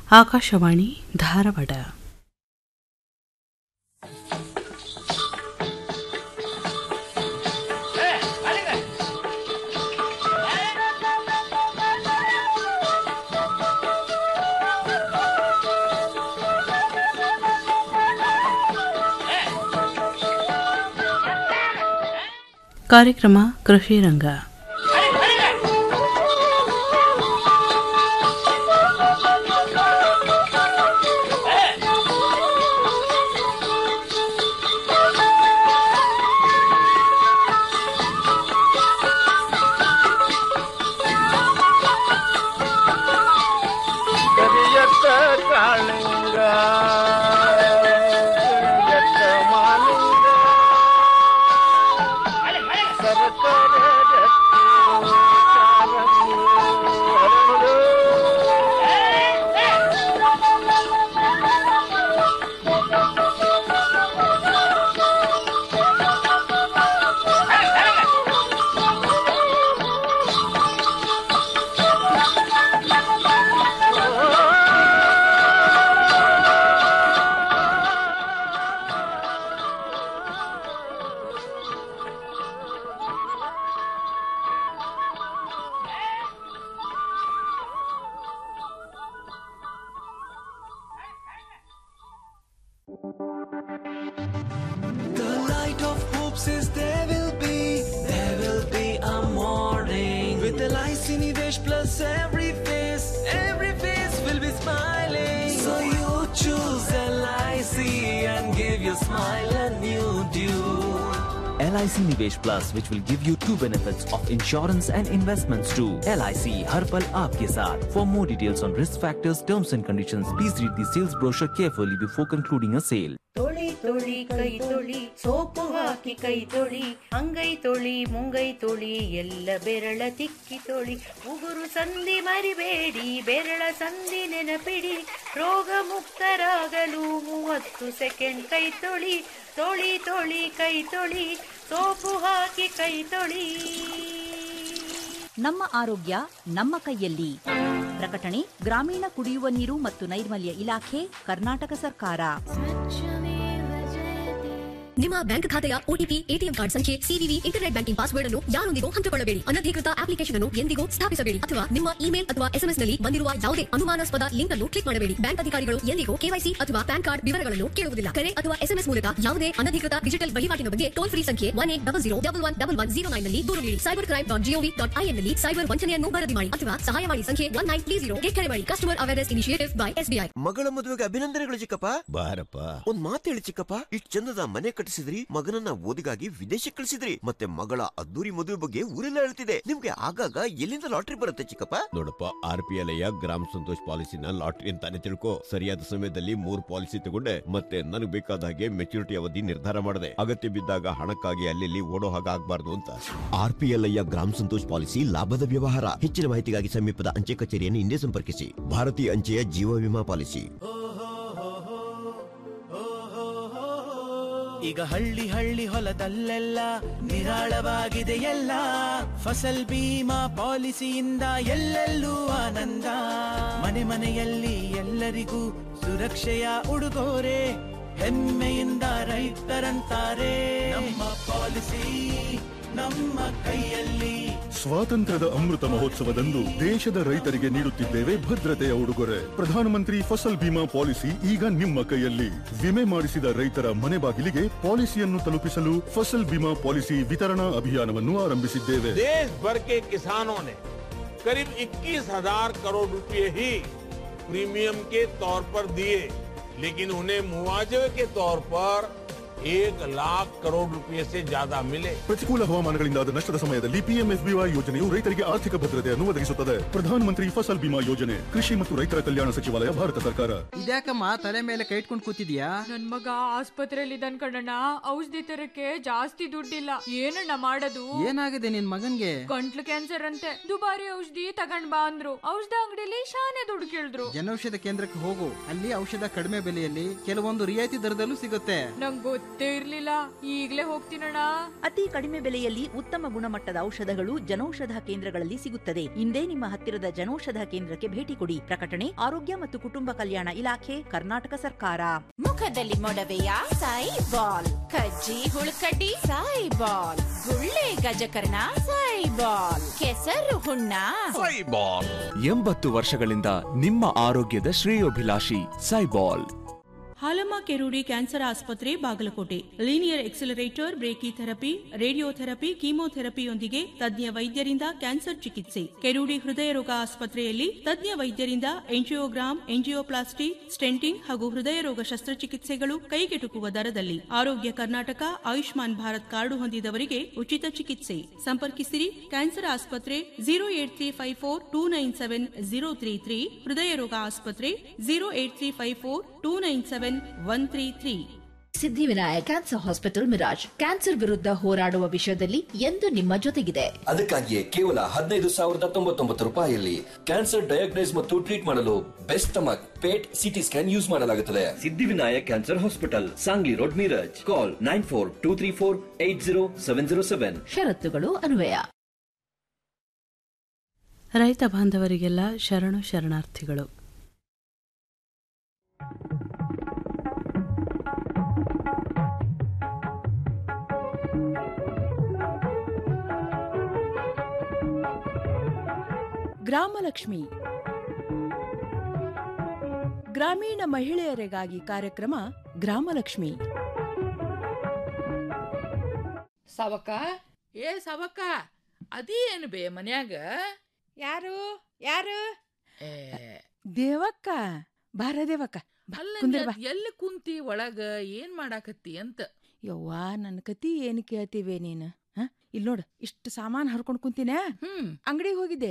ಆಕಾಶವಾಣಿ ಧಾರವಾಡ ಕಾರ್ಯಕ್ರಮ ಕೃಷಿ ರಂಗ ಕರಿಯತ್ತ ಕಾಳಿಂಗ ಕರಿಯತ್ತ ಮಾಲಿಂಗ ಸರಸರ ರತ್ನ ಕಾರಂಗಿ ಹರಳು. The light of hope says there will be, there will be a morning. With LIC Nivesh Plus every face, every face will be smiling. So you choose LIC and give your smile a new due. LIC Nivesh Plus, which will give you two benefits of insurance and investments too. LIC हर पल आपके साथ. For more details on risk factors, terms and conditions, please read the sales brochure carefully before concluding a sale. ತೊಳಿ ತೊಳಿ ಕೈ ತೊಳಿ soap ಹಾಕಿ ಕೈ ತೊಳಿ ಅಂಗೈ ತೊಳಿ ಮುಂಗೈ ತೊಳಿ ಎಲ್ಲ ಬೆರಳ ತಿಕ್ಕಿ ತೊಳಿ ಉಗುರು ಸಂಧಿ ಮರಿಬೇಡಿ ಬೆರಳ ಸಂಧಿ ನೆನಪಿಡಿ ರೋಗ ಮುಕ್ತರಾಗಲು ಮೂವತ್ತು ಸೆಕೆಂಡ್ ಕೈ ತೊಳಿ ತೊಳಿ ತೊಳಿ ಕೈ ತೊಳಿ ಸೋಪು ಹಾಕಿ ಕೈ ತೊಳಿ ನಮ್ಮ ಆರೋಗ್ಯ ನಮ್ಮ ಕೈಯಲ್ಲಿ ಪ್ರಕಟಣೆ ಗ್ರಾಮೀಣ ಕುಡಿಯುವ ನೀರು ಮತ್ತು ನೈರ್ಮಲ್ಯ ಇಲಾಖೆ ಕರ್ನಾಟಕ ಸರ್ಕಾರ ನಿಮ್ಮ ಬ್ಯಾಂಕ್ ಖಾತೆಯ ಒಟಿಪಿ ಎಟಿಎಂ ಕಾರ್ಡ್ ಸಂಖ್ಯೆ ಸಿವಿವಿ ಇಂಟರ್ನೆಟ್ ಬ್ಯಾಂಕಿಂಗ್ ಪಾಸ್ವರ್ಡ್ ಅನ್ನು ಯಾರೊಂದಿಗೂ ಹಂಚಿಕೊಳ್ಳಬೇಡಿ ಅನಧಿಕೃತ ಅಪ್ಲಿಕೇಶನ್ ಅನ್ನು ಎಂದಿಗೂ ಸ್ಥಾಪಿಸಬೇಡಿ ಅಥವಾ ನಿಮ್ಮ ಇಮೇಲ್ ಅಥವಾ ಎಸ್ಎಂಎಸ್ ನಲ್ಲಿ ಬಂದಿರುವ ಯಾವುದೇ ಅನುಮಾನಾಸ್ಪದ ಲಿಂಕ್ ಅನ್ನು ಕ್ಲಿಕ್ ಮಾಡಬೇಡಿ ಬ್ಯಾಂಕ್ ಅಧಿಕಾರಿಗಳು ಎಂದಿಗೂ ಕೆವೈಸಿ ಅಥವಾ ಪ್ಯಾನ್ ಕಾರ್ಡ್ ವಿವರಗಳನ್ನು ಕೇಳುವುದಿಲ್ಲ ಕರೆ ಅಥವಾ ಎಸ್ಎಂಎಸ್ ಮೂಲಕ ಯಾವುದೇ ಅನಧಿಕೃತ ಡಿಜಿಟಲ್ ವಹಿವಾಟಿನ ಬಗ್ಗೆ ಟೋಲ್ ಫ್ರೀ ಸಂಖ್ಯೆ one eight double zero double one double one zero nine ನಲ್ಲಿ ದೂರು ನೀಡಿ cyber crime dot gov dot in ನಲ್ಲಿ ಸೈಬರ್ ವಂಚನೆಯನ್ನು ವರದಿ ಮಾಡಿ ಅಥವಾ ಸಹಾಯವಾಣಿ ಸಂಖ್ಯೆ ಒನ್ ನೈನ್ ತ್ರೀ ಜೀರೋ ಕರೆ ಮಾಡಿ customer awareness initiative by SBI ಮಗಳ ಮದುವೆಗೆ ಅಭಿನಂದನೆಗಳು ಚಿಕ್ಕಪ್ಪ ಬಾರಪ್ಪ ಒಂದ್ ಮಾತು ಹೇಳಿ ಚಿಕ್ಕಪ್ಪ ಇಷ್ಟ್ ಚಂದದ ಮನೆ ಕಟ್ಟಿಸಿದ್ರಿ ಮಗನನ್ನ ಓದಿಗಾಗಿ ವಿದೇಶಕ್ಕೆ ಕಳಿಸಿದ್ರಿ ಮತ್ತೆ ಮಗಳ ಅದ್ದೂರಿ ಮದುವೆ ಬಗ್ಗೆ ಊರೆಲ್ಲ ಹೇಳ್ತಿದೆ ನಿಮ್ಗೆ ಆಗಾಗ ಎಲ್ಲಿಂದ ಲಾಟ್ರಿ ಬರುತ್ತೆ ಚಿಕ್ಕಪ್ಪ ನೋಡಪ್ಪ ಆರ್ ಪಿ ಎಲ್ ಗ್ರಾಮ ಸಂತೋಷ್ ಪಾಲಿಸಿನ ಲಾಟ್ರಿ ಅಂತಾನೆ ತಿಳ್ಕೊ ಸರಿಯಾದ ಸಮಯದಲ್ಲಿ ಮೂರ್ ಪಾಲಿಸಿ ತಗೊಂಡೆ ಮತ್ತೆ ನನಗೆ ಬೇಕಾದ ಹಾಗೆ ಮೆಚುರಿಟಿ ಅವಧಿ ನಿರ್ಧಾರ ಮಾಡಿದೆ ಅಗತ್ಯ ಬಿದ್ದಾಗ ಹಣಕ್ಕಾಗಿ ಅಲ್ಲಿ ಓಡೋ ಹಾಗೆ ಆಗ್ಬಾರ್ದು ಅಂತ ಆರ್ ಪಿ ಎಲ್ ಗ್ರಾಮ ಸಂತೋಷ್ ಪಾಲಿಸಿ ಲಾಭದ ವ್ಯವಹಾರ ಹೆಚ್ಚಿನ ಮಾಹಿತಿಗಾಗಿ ಸಮೀಪದ ಅಂಚೆ ಕಚೇರಿಯನ್ನು ಹಿಂದೆ ಸಂಪರ್ಕಿಸಿ ಭಾರತೀಯ ಅಂಚೆಯ ಜೀವ ವಿಮಾ ಪಾಲಿಸಿ ಈಗ ಹಳ್ಳಿ ಹಳ್ಳಿ ಹೊಲದಲ್ಲೆಲ್ಲ ನಿರಾಳವಾಗಿದೆ ಎಲ್ಲ ಫಸಲ್ ಬೀಮಾ ಪಾಲಿಸಿಯಿಂದ ಎಲ್ಲೆಲ್ಲೂ ಆನಂದ ಮನೆ ಮನೆಯಲ್ಲಿ ಎಲ್ಲರಿಗೂ ಸುರಕ್ಷೆಯ ಉಡುಗೊರೆ ಹೆಮ್ಮೆಯಿಂದ ರೈತರಂತಾರೆ ನಮ್ಮ ಪಾಲಿಸಿ ನಮ್ಮ ಕೈಯಲ್ಲಿ ಸ್ವಾತಂತ್ರ್ಯದ ಅಮೃತ ಮಹೋತ್ಸವದಂದು ದೇಶದ ರೈತರಿಗೆ ನೀಡುತ್ತಿದ್ದೇವೆ ಭದ್ರತೆಯ ಉಡುಗೊರೆ ಪ್ರಧಾನಮಂತ್ರಿ ಫಸಲ್ ಬಿಮಾ ಪಾಲಿಸಿ ಈಗ ನಿಮ್ಮ ಕೈಯಲ್ಲಿ ವಿಮೆ ಮಾಡಿಸಿದ ರೈತರ ಮನೆ ಬಾಗಿಲಿಗೆ ಪಾಲಿಸಿಯನ್ನು ತಲುಪಿಸಲು ಫಸಲ್ ಬಿಮಾ ಪಾಲಿಸಿ ವಿತರಣಾ ಅಭಿಯಾನವನ್ನು ಆರಂಭಿಸಿದ್ದೇವೆ देश भर के किसानों ने करीब 21,000 करोड़ रुपए ही प्रीमियम के तौर पर दिए लेकिन उन्हें मुआवजे के तौर पर एक लाख करोड़ रुपए से ज्यादा मिले ಪ್ರತಿಕೂಲ ಹವಾಮಾನಗಳಿಂದಾದ ನಷ್ಟದ ಸಮಯದಲ್ಲಿ ಪಿಎಂಎಫ್ಬಿವೈ ಯೋಜನೆಯು ರೈತರಿಗೆ ಆರ್ಥಿಕ ಭದ್ರತೆಯನ್ನು ಒದಗಿಸುತ್ತದೆ ಪ್ರಧಾನಮಂತ್ರಿ ಫಸಲ್ ಬಿಮಾ ಯೋಜನೆ ಕೃಷಿ ಮತ್ತು ರೈತರ ಕಲ್ಯಾಣ ಸಚಿವಾಲಯ ಭಾರತ ಸರ್ಕಾರ ಇದ್ಯಾಕಮ್ಮ ತಲೆ ಮೇಲೆ ಕೈ ಇಟ್ಕೊಂಡು ಕೂತಿದ್ಯಾ ನನ್ ಮಗ ಆಸ್ಪತ್ರೆಯಲ್ಲಿ ಇದ್ದಾನ್ ಕಣಣ್ಣ ಔಷಧಿ ತರಕ್ಕೆ ಜಾಸ್ತಿ ದುಡ್ಡಿಲ್ಲ ಏನಣ್ಣ ಮಾಡೋದು ಏನಾಗಿದೆ ನಿನ್ ಮಗನ್ಗೆ ಗಂಟ್ಲು ಕ್ಯಾನ್ಸರ್ ಅಂತೆ ದುಬಾರಿ ಔಷಧಿ ತಗೊಂಡ್ ಬಾ ಅಂದ್ರು ಔಷಧ ಅಂಗಡಿಲಿ ಶಾನೆ ದುಡ್ಡು ಕೇಳಿದ್ರು ಜನೌಷಧ ಕೇಂದ್ರಕ್ಕೆ ಹೋಗು ಅಲ್ಲಿ ಔಷಧ ಕಡಿಮೆ ಬೆಲೆಯಲ್ಲಿ ಕೆಲವೊಂದು ರಿಯಾಯಿತಿ ದರದಲ್ಲೂ ಸಿಗುತ್ತೆ ನಂಗ್ ಗೊತ್ತೇ ಇರ್ಲಿಲ್ಲ ಈಗ್ಲೇ ಹೋಗ್ತೀನಣ್ಣ ಅತಿ ಕಡಿಮೆ ಬೆಲೆಯಲ್ಲಿ ಉತ್ತಮ ಗುಣಮಟ್ಟದ ಔಷಧಗಳು ಜನೌಷಧ ಕೇಂದ್ರಗಳಲ್ಲಿ ಸಿಗುತ್ತದೆ ಇಂದೇ ನಿಮ್ಮ ಹತ್ತಿರದ ಜನೌಷಧ ಕೇಂದ್ರಕ್ಕೆ ಭೇಟಿ ಕೊಡಿ ಪ್ರಕಟಣೆ ಆರೋಗ್ಯ ಮತ್ತು ಕುಟುಂಬ ಕಲ್ಯಾಣ ಇಲಾಖೆ ಕರ್ನಾಟಕ ಸರ್ಕಾರ ಮುಖದಲ್ಲಿ ಮೊಡವೆಯ ಸಾಯಿ ಬಾಲ್ ಕಜ್ಜಿ ಹುಳುಕಡ್ಡಿ ಸಾಯಿ ಬಾಲ್ ಗುಳ್ಳೆ ಗಜಕರ್ಣ ಸಾಯಿ ಬಾಲ್ ಕೆಸರು ಹುಣ್ಣ ಎಂಬತ್ತು ವರ್ಷಗಳಿಂದ ನಿಮ್ಮ ಆರೋಗ್ಯದ ಶ್ರೇಯೋಭಿಲಾಷಿ ಸೈಬಾಲ್ ಹಾಲಮ್ಮ ಕೆರೂಡಿ ಕ್ಯಾನ್ಸರ್ ಆಸ್ಪತ್ರೆ Bagalkot linear accelerator brachytherapy radiotherapy ಕೀಮೋಥೆರಪಿಯೊಂದಿಗೆ ತಜ್ಞ ವೈದ್ಯರಿಂದ ಕ್ಯಾನ್ಸರ್ ಚಿಕಿತ್ಸೆ ಕೆರೂಡಿ ಹೃದಯ ರೋಗ ಆಸ್ಪತ್ರೆಯಲ್ಲಿ ತಜ್ಞ ವೈದ್ಯರಿಂದ ಎಂಜಿಯೋಗ್ರಾಮ್ ಎಂಜಿಯೋಪ್ಲಾಸ್ಟಿ ಸ್ಟೆಂಟಿಂಗ್ ಹಾಗೂ ಹೃದಯ ರೋಗ ಶಸ್ತ್ರಚಿಕಿತ್ಸೆಗಳು ಕೈಗೆಟುಕುವ ದರದಲ್ಲಿ ಆರೋಗ್ಯ ಕರ್ನಾಟಕ ಆಯುಷ್ಮಾನ್ ಭಾರತ್ ಕಾರ್ಡು ಹೊಂದಿದವರಿಗೆ ಉಚಿತ ಚಿಕಿತ್ಸೆ ಸಂಪರ್ಕಿಸಿರಿ ಕ್ಯಾನ್ಸರ್ ಆಸ್ಪತ್ರೆ zero eight three five four two nine seven zero three three ಹೃದಯ ರೋಗ ಆಸ್ಪತ್ರೆ zero eight three five four two nine seven one three three Siddhivinayak cancer hospital Miraj cancer ವಿರುದ್ಧ ಹೋರಾಡುವ ವಿಷಯದಲ್ಲಿ ಎಂದು ನಿಮ್ಮ ಜೊತೆಗಿದೆ ಅದಕ್ಕಾಗಿಯೇ ಕೇವಲ ಹದಿನೈದು ಸಾವಿರದ ತೊಂಬತ್ತೊಂಬತ್ತು ರೂಪಾಯಿಯಲ್ಲಿ ಕ್ಯಾನ್ಸರ್ ಡಯಾಗ್ನೈಸ್ ಮತ್ತು ಟ್ರೀಟ್ ಮಾಡಲು best stomach PET CT scan use ಮಾಡಲಾಗುತ್ತದೆ Siddhivinayak cancer hospital Sangli road Miraj call nine four two three four eight zero seven zero seven ಷರತ್ತುಗಳು ಅನ್ವಯ ರೈತ ಬಾಂಧವರಿಗೆಲ್ಲ ಶರಣು ಶರಣಾರ್ಥಿಗಳು ಗ್ರಾಮಲಕ್ಷ್ಮಿ ಗ್ರಾಮೀಣ ಮಹಿಳೆಯರಿಗಾಗಿ ಕಾರ್ಯಕ್ರಮ ಗ್ರಾಮಲಕ್ಷ್ಮಿ ಸವಕ ಏ ಸವಕ ಅದೇನು ಬೇ ಮನ್ಯಾಗ ಯಾರು ಯಾರು ಏ ದೇವಕ್ಕ ಬಾರ ದೇವಕ್ಕ ಬಾ, ಅಲ್ಲ ಕುಂದ್ರ ಬಾ. ನೀ ಎಲ್ಲಿ ಕುಂತಿ ಒಳಗ ಏನ್ ಮಾಡಾಕತ್ತಿ ಅಂತ ಯವ್ವ ನನ್ನ ಕತಿ ಏನು ಕೇಳ್ತೀವಿ ನೀನು ಹ ಇಲ್ಲಿ ನೋಡು ಇಷ್ಟು ಸಾಮಾನು ಹರ್ಕೊಂಡ್ ಕುಂತಿನ ಅಂಗಡಿಗೆ ಹೋಗಿದ್ದೆ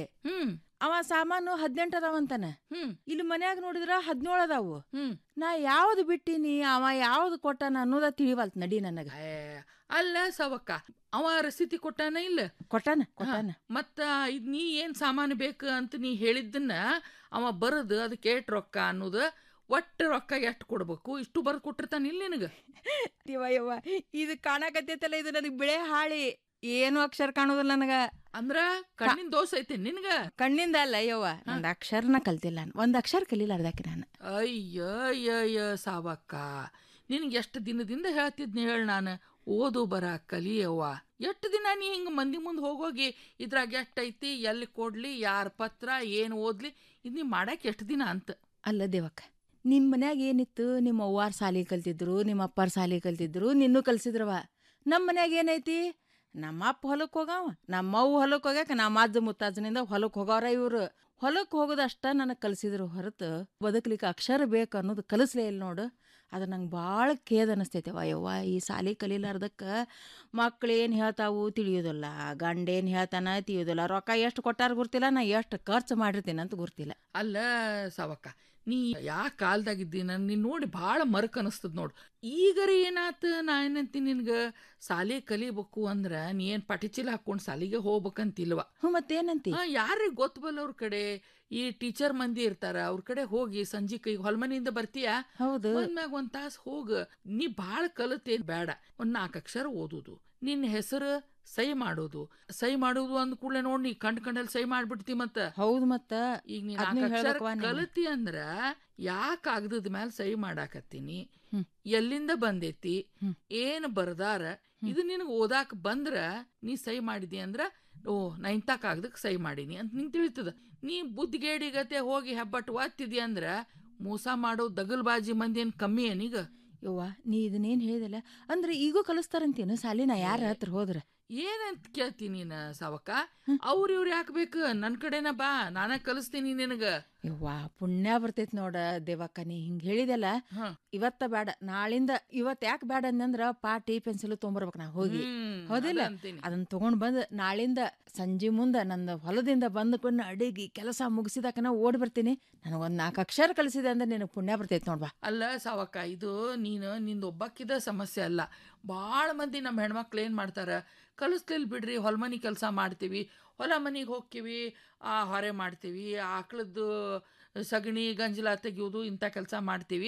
ಅವ ಸಾಮಾನು ಹದಿನೆಂಟು ಅದಾವಂತಾನ ಇಲ್ಲಿ ಮನ್ಯಾಗ ನೋಡಿದ್ರ ಹದಿನೇಳು ಅದಾವು ನಾ ಯಾವ್ದು ಬಿಟ್ಟಿನಿ ಅವ ಯಾವ್ದು ಕೊಟ್ಟಾನ ಅನ್ನೋದ ತಿಳಿವಲ್ತ್ ನಡಿ ನನಗ ಅಲ್ಲ ಸವಕ್ಕ ಅವ ರಸೀತಿ ಕೊಟ್ಟಾನ ಇಲ್ಲ ಕೊಟ್ಟಾನ ಕೊಟ್ಟಾನ ಮತ್ತ ಇದ್ ನೀ ಏನ್ ಸಾಮಾನು ಬೇಕು ಅಂತ ನೀ ಹೇಳಿದ್ದನ್ನ ಅವ ಬರದು ಅದಕ್ಕೆ ಏಟ್ ರೊಕ್ಕ ಅನ್ನೋದು ಒಟ್ಟು ರೊಕ್ಕ ಎಷ್ಟು ಕೊಡ್ಬೇಕು ಇಷ್ಟು ಬರದ್ ಕೊಟ್ಟಿರ್ತಾನ ಇಲ್ಲ ನಿನಗ ಯವ್ವ ಯವ್ವ ಇದು ಕಾಣಕತ್ತೈತಲ್ಲ ಇದು ನನಗ್ ಬಿಳೆ ಹಾಳಿ ಏನು ಅಕ್ಷರ ಕಾಣುದಿಲ್ಲ ನನಗ ಅಂದ್ರ ಕಣ್ಣಿನ ದೋಷ ಐತಿ ನಿನಗ ಕಣ್ಣಿಂದ ಅಲ್ಲ ಯವ್ವ ಒಂದ್ ಅಕ್ಷರನ ಕಲ್ತಿಲ್ಲ ನಾನು ಒಂದ್ ಅಕ್ಷರ ಕಲೀಲಾರ್ದಾಕೆ ನಾನು ಅಯ್ಯ ಅಯ್ಯ ಅಯ್ಯ ಸಾವಕ್ಕ ನಿನಗೆ ಎಷ್ಟು ದಿನದಿಂದ ಹೇಳ್ತಿದ್ನಿ ಹೇಳ ನಾನು ಓದು ಬರ ಕಲಿಯವ್ವ ಎಷ್ಟು ದಿನ ನೀ ಹಿಂಗ ಮಂದಿ ಮುಂದೆ ಹೋಗೋಗಿ ಇದ್ರಾಗ ಎಷ್ಟೈತಿ ಎಲ್ಲಿ ಕೊಡ್ಲಿ ಯಾರ ಪತ್ರ ಏನು ಓದ್ಲಿ ಇದು ನೀ ಮಾಡಕ್ ಎಷ್ಟು ದಿನ ಅಂತ ಅಲ್ಲ ದೇವಕ್ಕ ನಿಮ್ ಮನ್ಯಾಗ ಏನಿತ್ತು ನಿಮ್ಮ ಅವ್ವಾರ್ ಸಾಲಿ ಕಲ್ತಿದ್ರು ನಿಮ್ಮ ಅಪ್ಪಾರ್ ಸಾಲಿ ಕಲ್ತಿದ್ರು ನಿನ್ನೂ ಕಲ್ಸಿದ್ರವ ನಮ್ಮ ಮನ್ಯಾಗ ಏನೈತಿ ನಮ್ಮ ಅಪ್ಪ ಹೊಲಕ್ಕೆ ಹೋಗವ ನಮ್ಮ ಅವ್ವ ಹೊಲಕ್ಕೆ ಹೋಗ್ಯಾಕ ನಮ್ಮ ಅಜ್ಜ ಮುತ್ತಾಜನಿಂದ ಹೊಲಕ್ಕೆ ಹೋಗವ್ರ ಇವ್ರು ಹೊಲಕ್ಕೆ ಹೋಗೋದಷ್ಟ ನನಗೆ ಕಲಿಸಿದ್ರು ಹೊರತು ಬದುಕಲಿಕ್ಕೆ ಅಕ್ಷರ ಬೇಕು ಅನ್ನೋದು ಕಲಿಸ್ಲೇ ಇಲ್ಲ ನೋಡು ಅದು ನಂಗೆ ಭಾಳ ಖೇದ್ ಅನಿಸ್ತೈತೆ ಯವ್ವ ಈ ಸಾಲಿ ಕಲೀಲಾರ್ದಕ್ಕೆ ಮಕ್ಳು ಏನು ಹೇಳ್ತಾವು ತಿಳಿಯೋದಿಲ್ಲ ಗಂಡ ಏನು ಹೇಳ್ತಾನ ತಿಳಿಯೋದಿಲ್ಲ ರೊಕ್ಕ ಎಷ್ಟು ಕೊಟ್ಟಾರ ಗುರ್ತಿಲ್ಲ ನಾ ಎಷ್ಟು ಖರ್ಚು ಮಾಡಿರ್ತೀನಿ ಅಂತ ಗುರ್ತಿಲ್ಲ ಅಲ್ಲ ಸಾವಕ್ಕ ನೀ ಯಾ ಕಾಲ್ದಾಗಿದ್ದಿ ನನ್ ನೀನ್ ನೋಡಿ ಭಾಳ ಮರಕ್ ಅನಿಸ್ತದ ನೋಡು ಈಗರ ಏನಾತ ನಾ ಏನಂತೀನಿ ನಿನ್ಗ ಸಾಲಿ ಕಲಿಬೇಕು ಅಂದ್ರ ನೀ ಏನ್ ಪಟಿಚಿಲ ಹಾಕೊಂಡ್ ಸಾಲಿಗೆ ಹೋಗ್ಬೇಕಂತಿಲ್ವ ಹ್ಞೂ ಮತ್ತೇನಂತಿ ಯಾರಿಗೆ ಗೊತ್ತಬಲ್ಲ ಅವ್ರ ಕಡೆ ಈ ಟೀಚರ್ ಮಂದಿ ಇರ್ತಾರ ಅವ್ರ ಕಡೆ ಹೋಗಿ ಸಂಜೆ ಕೈ ಹೊಲ್ಮನಿಯಿಂದ ಬರ್ತೀಯ ಹೌದು ಬಂದ್ಮ್ಯಾಗ ಒಂದ್ ತಾಸ್ ಹೋಗ ನೀ ಬಾಳ ಕಲಿತೇನ್ ಬೇಡ ಒಂದ್ ನಾಲ್ಕು ಅಕ್ಷರ ಓದುದು ನಿನ್ನ ಹೆಸರು ಸೈ ಮಾಡೋದು ಸೈ ಮಾಡೋದು ಅಂದ ಕೂಡಲೇ ನೋಡ್ ನೀ ಕಂಡ್ ಕಂಡಲ್ಲಿ ಸೈ ಮಾಡ್ಬಿಡ್ತಿ ಮತ್ತ ಹೌದು ಮತ್ತ ಈಗ ನೀ ಅದ್ನೇ ನಾಲ್ಕು ಅಕ್ಷರ ಹೇಳ್ಬೇಕವ್ವ ನೀನು. ಕಲಿತಿ ಅಂದ್ರ ಯಾ ಕಾಗದದ ಮ್ಯಾಲ ಸೈ ಮಾಡಾಕತ್ತೀನಿ ಎಲ್ಲಿಂದ ಬಂದೈತಿ ಏನ್ ಬರ್ದಾರ ಇದು ನಿನಗ ಓದಾಕ ಬಂದ್ರ ನೀ ಸೈ ಮಾಡಿದಿ ಅಂದ್ರ ಓ ನಾ ಇಂಥ ಕಾಗದಕ್ಕೆ ಸೈ ಮಾಡೀನಿ ಅಂತ ನಿಂಗೆ ತಿಳಿತದ ನೀ ಬುದ್ಧಿಗೇಡಿಗತೆ ಹೋಗಿ ಹೆಬ್ಬಟ್ಟು ಒತ್ತಿದಿ ಅಂದ್ರ ಮೋಸ ಮಾಡೋ ದಗಲ್ಬಾಜಿ ಮಂದಿ ಏನ್ ಕಮ್ಮಿ ಏನೀಗ ಯವ್ವ ನೀ ಇದನ್ನೇನ್ ಹೇಳಿದಲ್ಲ ಅಂದ್ರೆ ಈಗೂ ಕಲಿಸ್ತಾರಂತೇನು ಸಾಲಿನ ಯಾರ ಹತ್ರ ಹೋದ್ರ ಏನಂತ ಕೇಳ್ತೀನಿ ನೀನ ಸಾವಕ್ಕ ಅವ್ರ ಇವ್ರು ಯಾಕೆ ಬೇಕು ನನ್ ಕಡೆನ ಬಾ ನಾನ ಕಲಿಸ್ತೀನಿ ನಿನಗ ಯವ್ವ ಪುಣ್ಯ ಬರ್ತೈತಿ ನೋಡ ದೇವಕ್ಕ ನೀ ಹಿಂಗ್ ಹೇಳಿದೆಲ್ಲ ಇವತ್ತ ಬೇಡ ನಾಳಿಂದ ಇವತ್ ಯಾಕೆ ಬೇಡ ಅಂದ್ರ ಪಾಟಿ ಪೆನ್ಸಿಲ್ ತೊಗೊಂಬರ್ಬೇಕು ನಾ ಹೋಗಿ ಹ್ಮ್, ಹೌದಿಲ್ಲ ಅದ ಅಂತೀನಿ. ಅದನ್ನ ತಗೊಂಡ್ ಬಂದ್ ನಾಳಿಂದ ಸಂಜೆ ಮುಂದ ನನ್ನ ಹೊಲದಿಂದ ಬಂದ್ಕೊಂಡು ಅಡಿಗೆ ಕೆಲಸ ಮುಗಿಸಿದಾಕ ನಾ ಓಡ್ ಬರ್ತೀನಿ ನನಗೊಂದ್ ನಾಲ್ಕು ಅಕ್ಷರ ಕಲಿಸಿದೆ ಅಂದ್ರೆ ನಿನಗೆ ಪುಣ್ಯ ಬರ್ತೈತಿ ನೋಡ್ಬಾ ಅಲ್ಲ ಸಾವಕ್ಕ ಇದು ನೀನು ನಿಂದ ಒಬ್ಬಕ್ಕಿದ ಸಮಸ್ಯೆ ಅಲ್ಲ ಭಾಳ ಮಂದಿ ನಮ್ಮ ಹೆಣ್ಮಕ್ಳು ಏನು ಮಾಡ್ತಾರ ಕಲಿಸ್ಲಿಲ್ಲ ಬಿಡ್ರಿ ಹೊಲಮನಿ ಕೆಲಸ ಮಾಡ್ತೀವಿ ಹೊಲ ಮನಿಗೆ ಹೋಗ್ತೀವಿ ಆ ಹೊರೆ ಮಾಡ್ತೀವಿ ಆಕಳದ್ದು ಸಗಣಿ ಗಂಜಲ ತೆಗಿಯೋದು ಇಂಥ ಕೆಲಸ ಮಾಡ್ತೀವಿ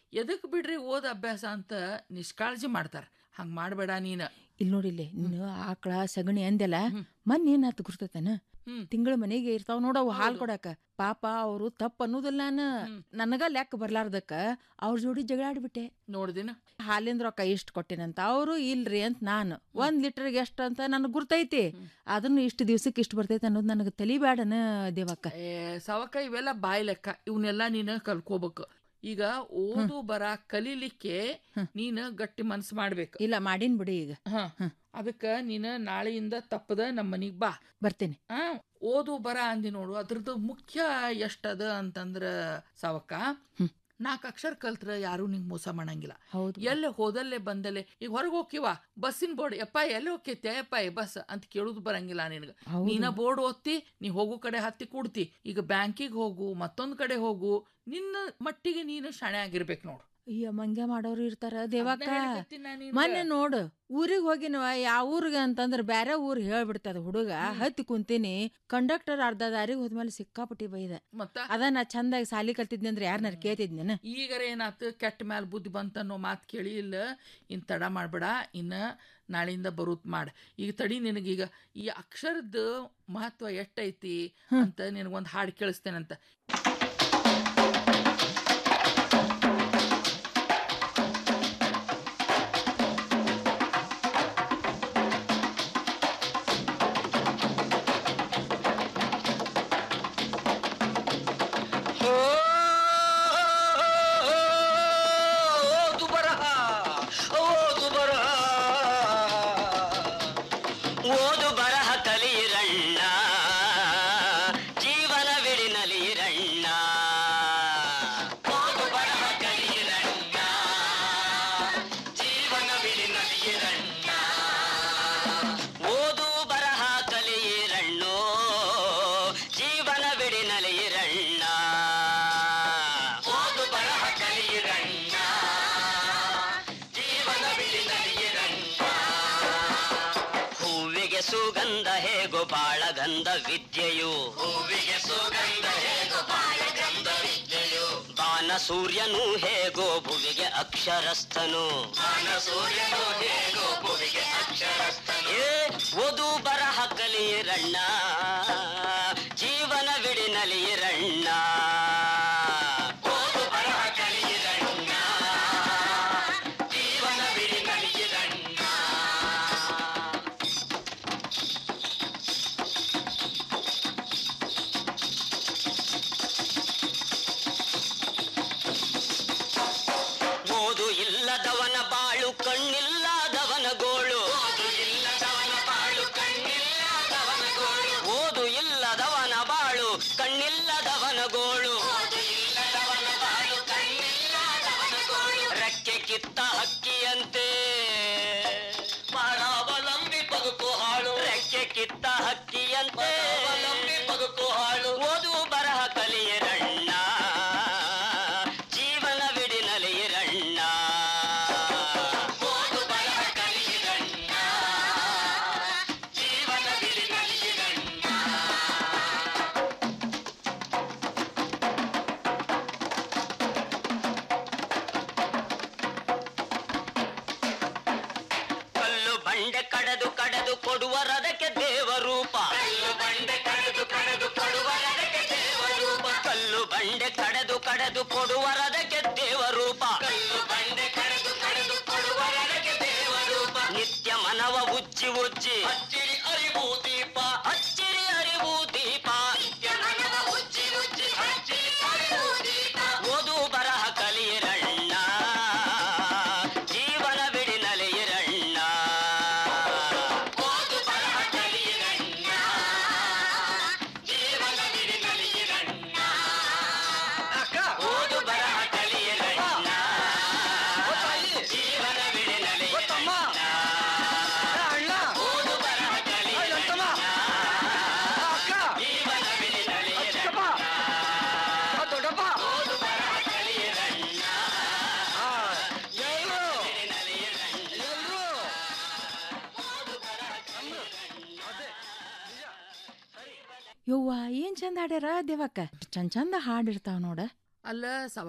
ಎದಕ್ ಬಿಡ್ರಿ ಓದ್ ಅಭ್ಯಾಸ ಅಂತ ನಿಷ್ಕಾಳಜಿ ಮಾಡ್ತಾರ ಹಂಗ್ ಮಾಡ್ಬೇಡ ನೀನ ಇಲ್ಲಿ ನೋಡಿಲ್ಲಿ ನೀನು ಆಕಳ ಸಗಣಿ ಅಂದೆಲ್ಲ ಮೊನ್ನೆ ಏನಾತು ಗುರ್ತತನ ತಿಂಗಳ ಮನೆಗೆ ಇರ್ತಾವ ನೋಡವು ಹಾಲ್ ಕೊಡಾಕ ಪಾಪ ಅವರು ತಪ್ಪ ಅನ್ನೋದಿಲ್ಲ ನಾನು ನನಗ ಲೆಕ್ಕ ಬರ್ಲಾರ್ದಕ್ಕ ಅವ್ರ ಜೋಡಿ ಜಗಳ ಆಡ್ಬಿಟ್ಟೆ ನೋಡ್ದಿನ ಹಾಲಿಂದ ರೊಕ್ಕ ಇಷ್ಟು ಕೊಟ್ಟಿನಂತ ಅವರು ಇಲ್ರಿ ಅಂತ ನಾನು ಒಂದ್ ಲೀಟರ್ಗೆ ಎಷ್ಟು ಅಂತ ನನಗೆ ಗುರ್ತೈತಿ ಅದನ್ನು ಇಷ್ಟು ದಿವ್ಸಕ್ಕೆ ಇಷ್ಟು ಬರ್ತೈತಿ ಅನ್ನೋದು ನನಗೆ ತಲಿಬ್ಯಾಡನ ದೇವಕ್ಕ ಏ ಸವಕ ಇವೆಲ್ಲ ಬಾಯಿ ಲೆಕ್ಕ ಇವನ್ನೆಲ್ಲ ನೀನು ಕಲ್ಕೋಬೇಕು ಈಗ ಓದು ಬರ ಕಲೀಲಿಕ್ಕೆ ನೀನು ಗಟ್ಟಿ ಮನ್ಸು ಮಾಡ್ಬೇಕು ಇಲ್ಲ ಮಾಡೀನ್ ಬಿಡಿ ಈಗ ಹ ಅದಕ್ಕ ನೀನು ನಾಳೆಯಿಂದ ತಪ್ಪದ ನಮ್ಮ ಮನಿಗ್ ಬಾ ಬರ್ತೇನೆ ಆ ಓದು ಬರ ಅಂದಿ ನೋಡು ಅದ್ರದ್ದು ಮುಖ್ಯ ಎಷ್ಟದ ಅಂತಂದ್ರ ಸಾವಕ್ಕ ನಾಲ್ಕು ಅಕ್ಷರ ಕಲ್ತ್ರ ಯಾರು ನಿಂಗೆ ಮೋಸ ಮಾಡಂಗಿಲ್ಲ ಹೌದು ಎಲ್ಲಿ ಹೋದಲ್ಲೇ ಬಂದಲ್ಲೇ ಈಗ ಹೊರಗೆ ಹೋಗಿವ ಬಸ್ಸಿನ ಬೋರ್ಡ್ ಯಪ್ಪ ಎಲ್ಲಿ ಹೋಗ್ತೈತೆ ಯಪ್ಪ ಈ ಬಸ್ ಅಂತ ಕೇಳುದು ಬರಂಗಿಲ್ಲ ನಿನಗೆ ಹೌದು. ನೀನ ಬೋರ್ಡ್ ಓದ್ತಿ ನೀ ಹೋಗೋ ಕಡೆ ಹತ್ತಿ ಕೂಡ್ತಿ ಈಗ ಬ್ಯಾಂಕಿಗೆ ಹೋಗು ಮತ್ತೊಂದ್ ಕಡೆ ಹೋಗು ನಿನ್ನ ಮಟ್ಟಿಗೆ ನೀನು ಶಾಣೆ ಆಗಿರ್ಬೇಕು ನೋಡು ಅಯ್ಯ ಮಂಗ್ಯ ಮಾಡೋರು ಇರ್ತಾರ ದೇವಕ್ಕ ಹೇಳಕತ್ತೀನಿ ನಾ ನಿನ್ಗ. ಮೊನ್ನೆ ನೋಡು ಊರಿಗೆ ಹೋಗಿನವ ಯಾವ ಊರಿಗೆ ಅಂತಂದ್ರ ಬ್ಯಾರೆ ಊರ್ ಹೇಳ್ಬಿಡ್ತದ ಹುಡುಗ ಹತ್ತಿ ಕುಂತೀನಿ ಕಂಡಕ್ಟರ್ ಅರ್ಧ ದಾರಿಗೆ ಹೋದ್ಮೇಲೆ ಸಿಕ್ಕಾಪಟ್ಟಿ ಬೈದ ಮತ್ತ ಅದ ನಾ ಚಂದಾಗಿ ಸಾಲಿ ಕಲ್ತಿದ್ನಿ ಅಂದ್ರೆ ಯಾರನ್ನಾರ ಕೇಳ್ತಿದ್ನೇನ ಈಗರ ಏನಾತು ಕೆಟ್ಟ ಮ್ಯಾಲ ಬುದ್ಧಿ ಬಂತನ್ನೋ ಮಾತು ಕೇಳಿ ಇಲ್ಲ ಇನ್ ತಡ ಮಾಡ್ಬೇಡ ಇನ್ನ ನಾಳೆಯಿಂದ ಬರುತ್ ಮಾಡ ಈಗ ತಡಿ ನಿನಗೀಗ ಈ ಅಕ್ಷರದ ಮಹತ್ವ ಎಷ್ಟೈತಿ ಅಂತ ನಿನಗೊಂದು ಹಾಡು ಕೇಳಿಸ್ತೇನಂತ ಓದು ಬರಹ ಓದು ಬರಹ ಓದು ಬರಹ ಕಲಿಯಿರಣ್ಣ ಜೀವನವಿಡಿ ನಲಿಯಿರಣ್ಣ ಓದು ಬರಹ ಕಲಿಯಿರಣ್ಣ ಜೀವನವಿಡಿ ನಲಿಯಿರಣ್ಣ ಓದು ಬರಹ ಕಲಿಯಿರಣ್ಣೋ ಜೀವನವಿಡಿ ನಲಿಯಿರಣ್ಣ ಓದು ಬರಹ ಕಲಿಯಿರಣ್ಣ ಜೀವನವಿಡಿ ನಲಿಯಿರಣ್ಣ ಹೂವಿಗೆ ಸುಗಂಧ ಹೇಗೋ ಬಾಳಗಂಧ ವಿದ್ಯೆಯು ಹೂವಿಗೆ ಸುಗಂಧ ಹೇಗೋ ಬಾಳಗಂಧ ವಿದ್ಯೆಯು ಬಾನ ಸೂರ್ಯನು ಹೇಗೋ ಭುವಿಗೆ ಅಕ್ಷರಸ್ಥನು ಬಾನ ಸೂರ್ಯನು ಹೇಗೋ ಭುವಿಗೆ ಅಕ್ಷರಸ್ಥನು ಏ ಓದು ಬರಹ ಕಲಿಯಿರಣ್ಣ ಜೀವನವಿಡಿ ನಲಿಯಿರಣ್ಣ ಓದು ಬರಹ ಕಲಿಯಿರಣ್ಣ ಜೀವನವಿಡಿ ನಲಿಯಿರಣ್ಣ ಓದು ಇಲ್ಲದವನ ಬಾಳು ಕಣ್ಣಿಲ್ಲದವನ ಗೋಳು ಓದು ಇಲ್ಲದವನ ಬಾಳು ಕಣ್ಣಿಲ್ಲದವನ ಗೋಳು ಓದು ಇಲ್ಲದವನ ಬಾಳು ಕಣ್ಣಿಲ್ಲದವನ ಗೋಳು ಓದು ಇಲ್ಲದವನ ಬಾಳು ಕಣ್ಣಿಲ್ಲದವನ ಗೋಳು ರೆಕ್ಕೆ ಕಿತ್ತ ಹಕ್ಕಿಯಂತೆ ಪರಾವಲಂಬಿ ಬದುಕು ಹಾಳು ರೆಕ್ಕೆ ಕಿತ್ತ ಹಕ್ಕಿಯಂತೆ ಅವಲಂಬಿ ಬದುಕು ಹಾಳು ಓದು ಬರಹ ಕಲಿಯರಣ್ಣ ಜೀವನವಿಡಿ ನಲಿಯರಣ್ಣ ಓದು ಬರಹ ಕಲಿಯರಣ್ಣ ಜೀವನವಿಡಿ ನಲಿಯರಣ್ಣ ಕಲ್ಲು ಬಂಡೆ ಕಡೆದು ಕಡೆದು ಕೊಡುವರದಕ್ಕೆ ದೇವರೂಪ ಕಲ್ಲು ಬಂಡೆ ಕಡೆದು ಕಡೆದು ಕೊಡುವರದಕ್ಕೆ ದೇವರೂಪ ಕಲ್ಲು ಬಂಡೆ ಕಡೆದು ಕಡೆದು ಕೊಡುವರದಕ್ಕೆ ದೇವರೂಪ ಕಲ್ಲು ಬಂಡೆ ಕಡೆದು ಕಡೆದು ಕೊಡುವರದಕ್ಕೆ ದೇವರೂಪ ನಿತ್ಯ ಮನವ ಉಜ್ಜಿ ಉಜ್ಜಿ ಹಚ್ಚಿರಿ ಅರಿವು ದೀಪ ಹಚ್ಚಿರಿ ಅರಿವು ದೀಪ ನಿತ್ಯ ಮನವ ಉಜ್ಜಿ ಉಜ್ಜಿ ಹಚ್ಚಿರಿ ಅರಿವು ದೀಪ ಓದು ಬರಹ ಕಲಿಯಿರಣ್ಣ ಜೀವನ ಬಿಡಿ ನಲಿಯಿರಣ್ಣ ಓದು ಬರಹ ಕಲಿಯಿರಣ್ಣ ಜೀವನ ಬಿಡಿ ನಲಿಯಿರಣ್ಣ ಓದು ಬರಹ ಕಲಿಯಿರಣ್ಣ ಜೀವನ ಬಿಡಿ ನಲಿಯಿರಣ್ಣ ಓದು ಬರಹ ಕಲಿಯಿರಣ್ಣ ಜೀವನ ಬಿಡಿ ನಲಿಯಿರಣ್ಣ ಓದು ಬರಹ ಕಲಿಯಿರಣ್ಣ ಯವ್ವ ಏನ್ ಚಂದ ಹಾಡ್ಯಾರ ದೇವಕ್ಕ ಚಂದ ಚಂದ ಹಾಡಿರ್ತಾವ ನೋಡ ಅಲ್ಲ ಸವಕ್ಕ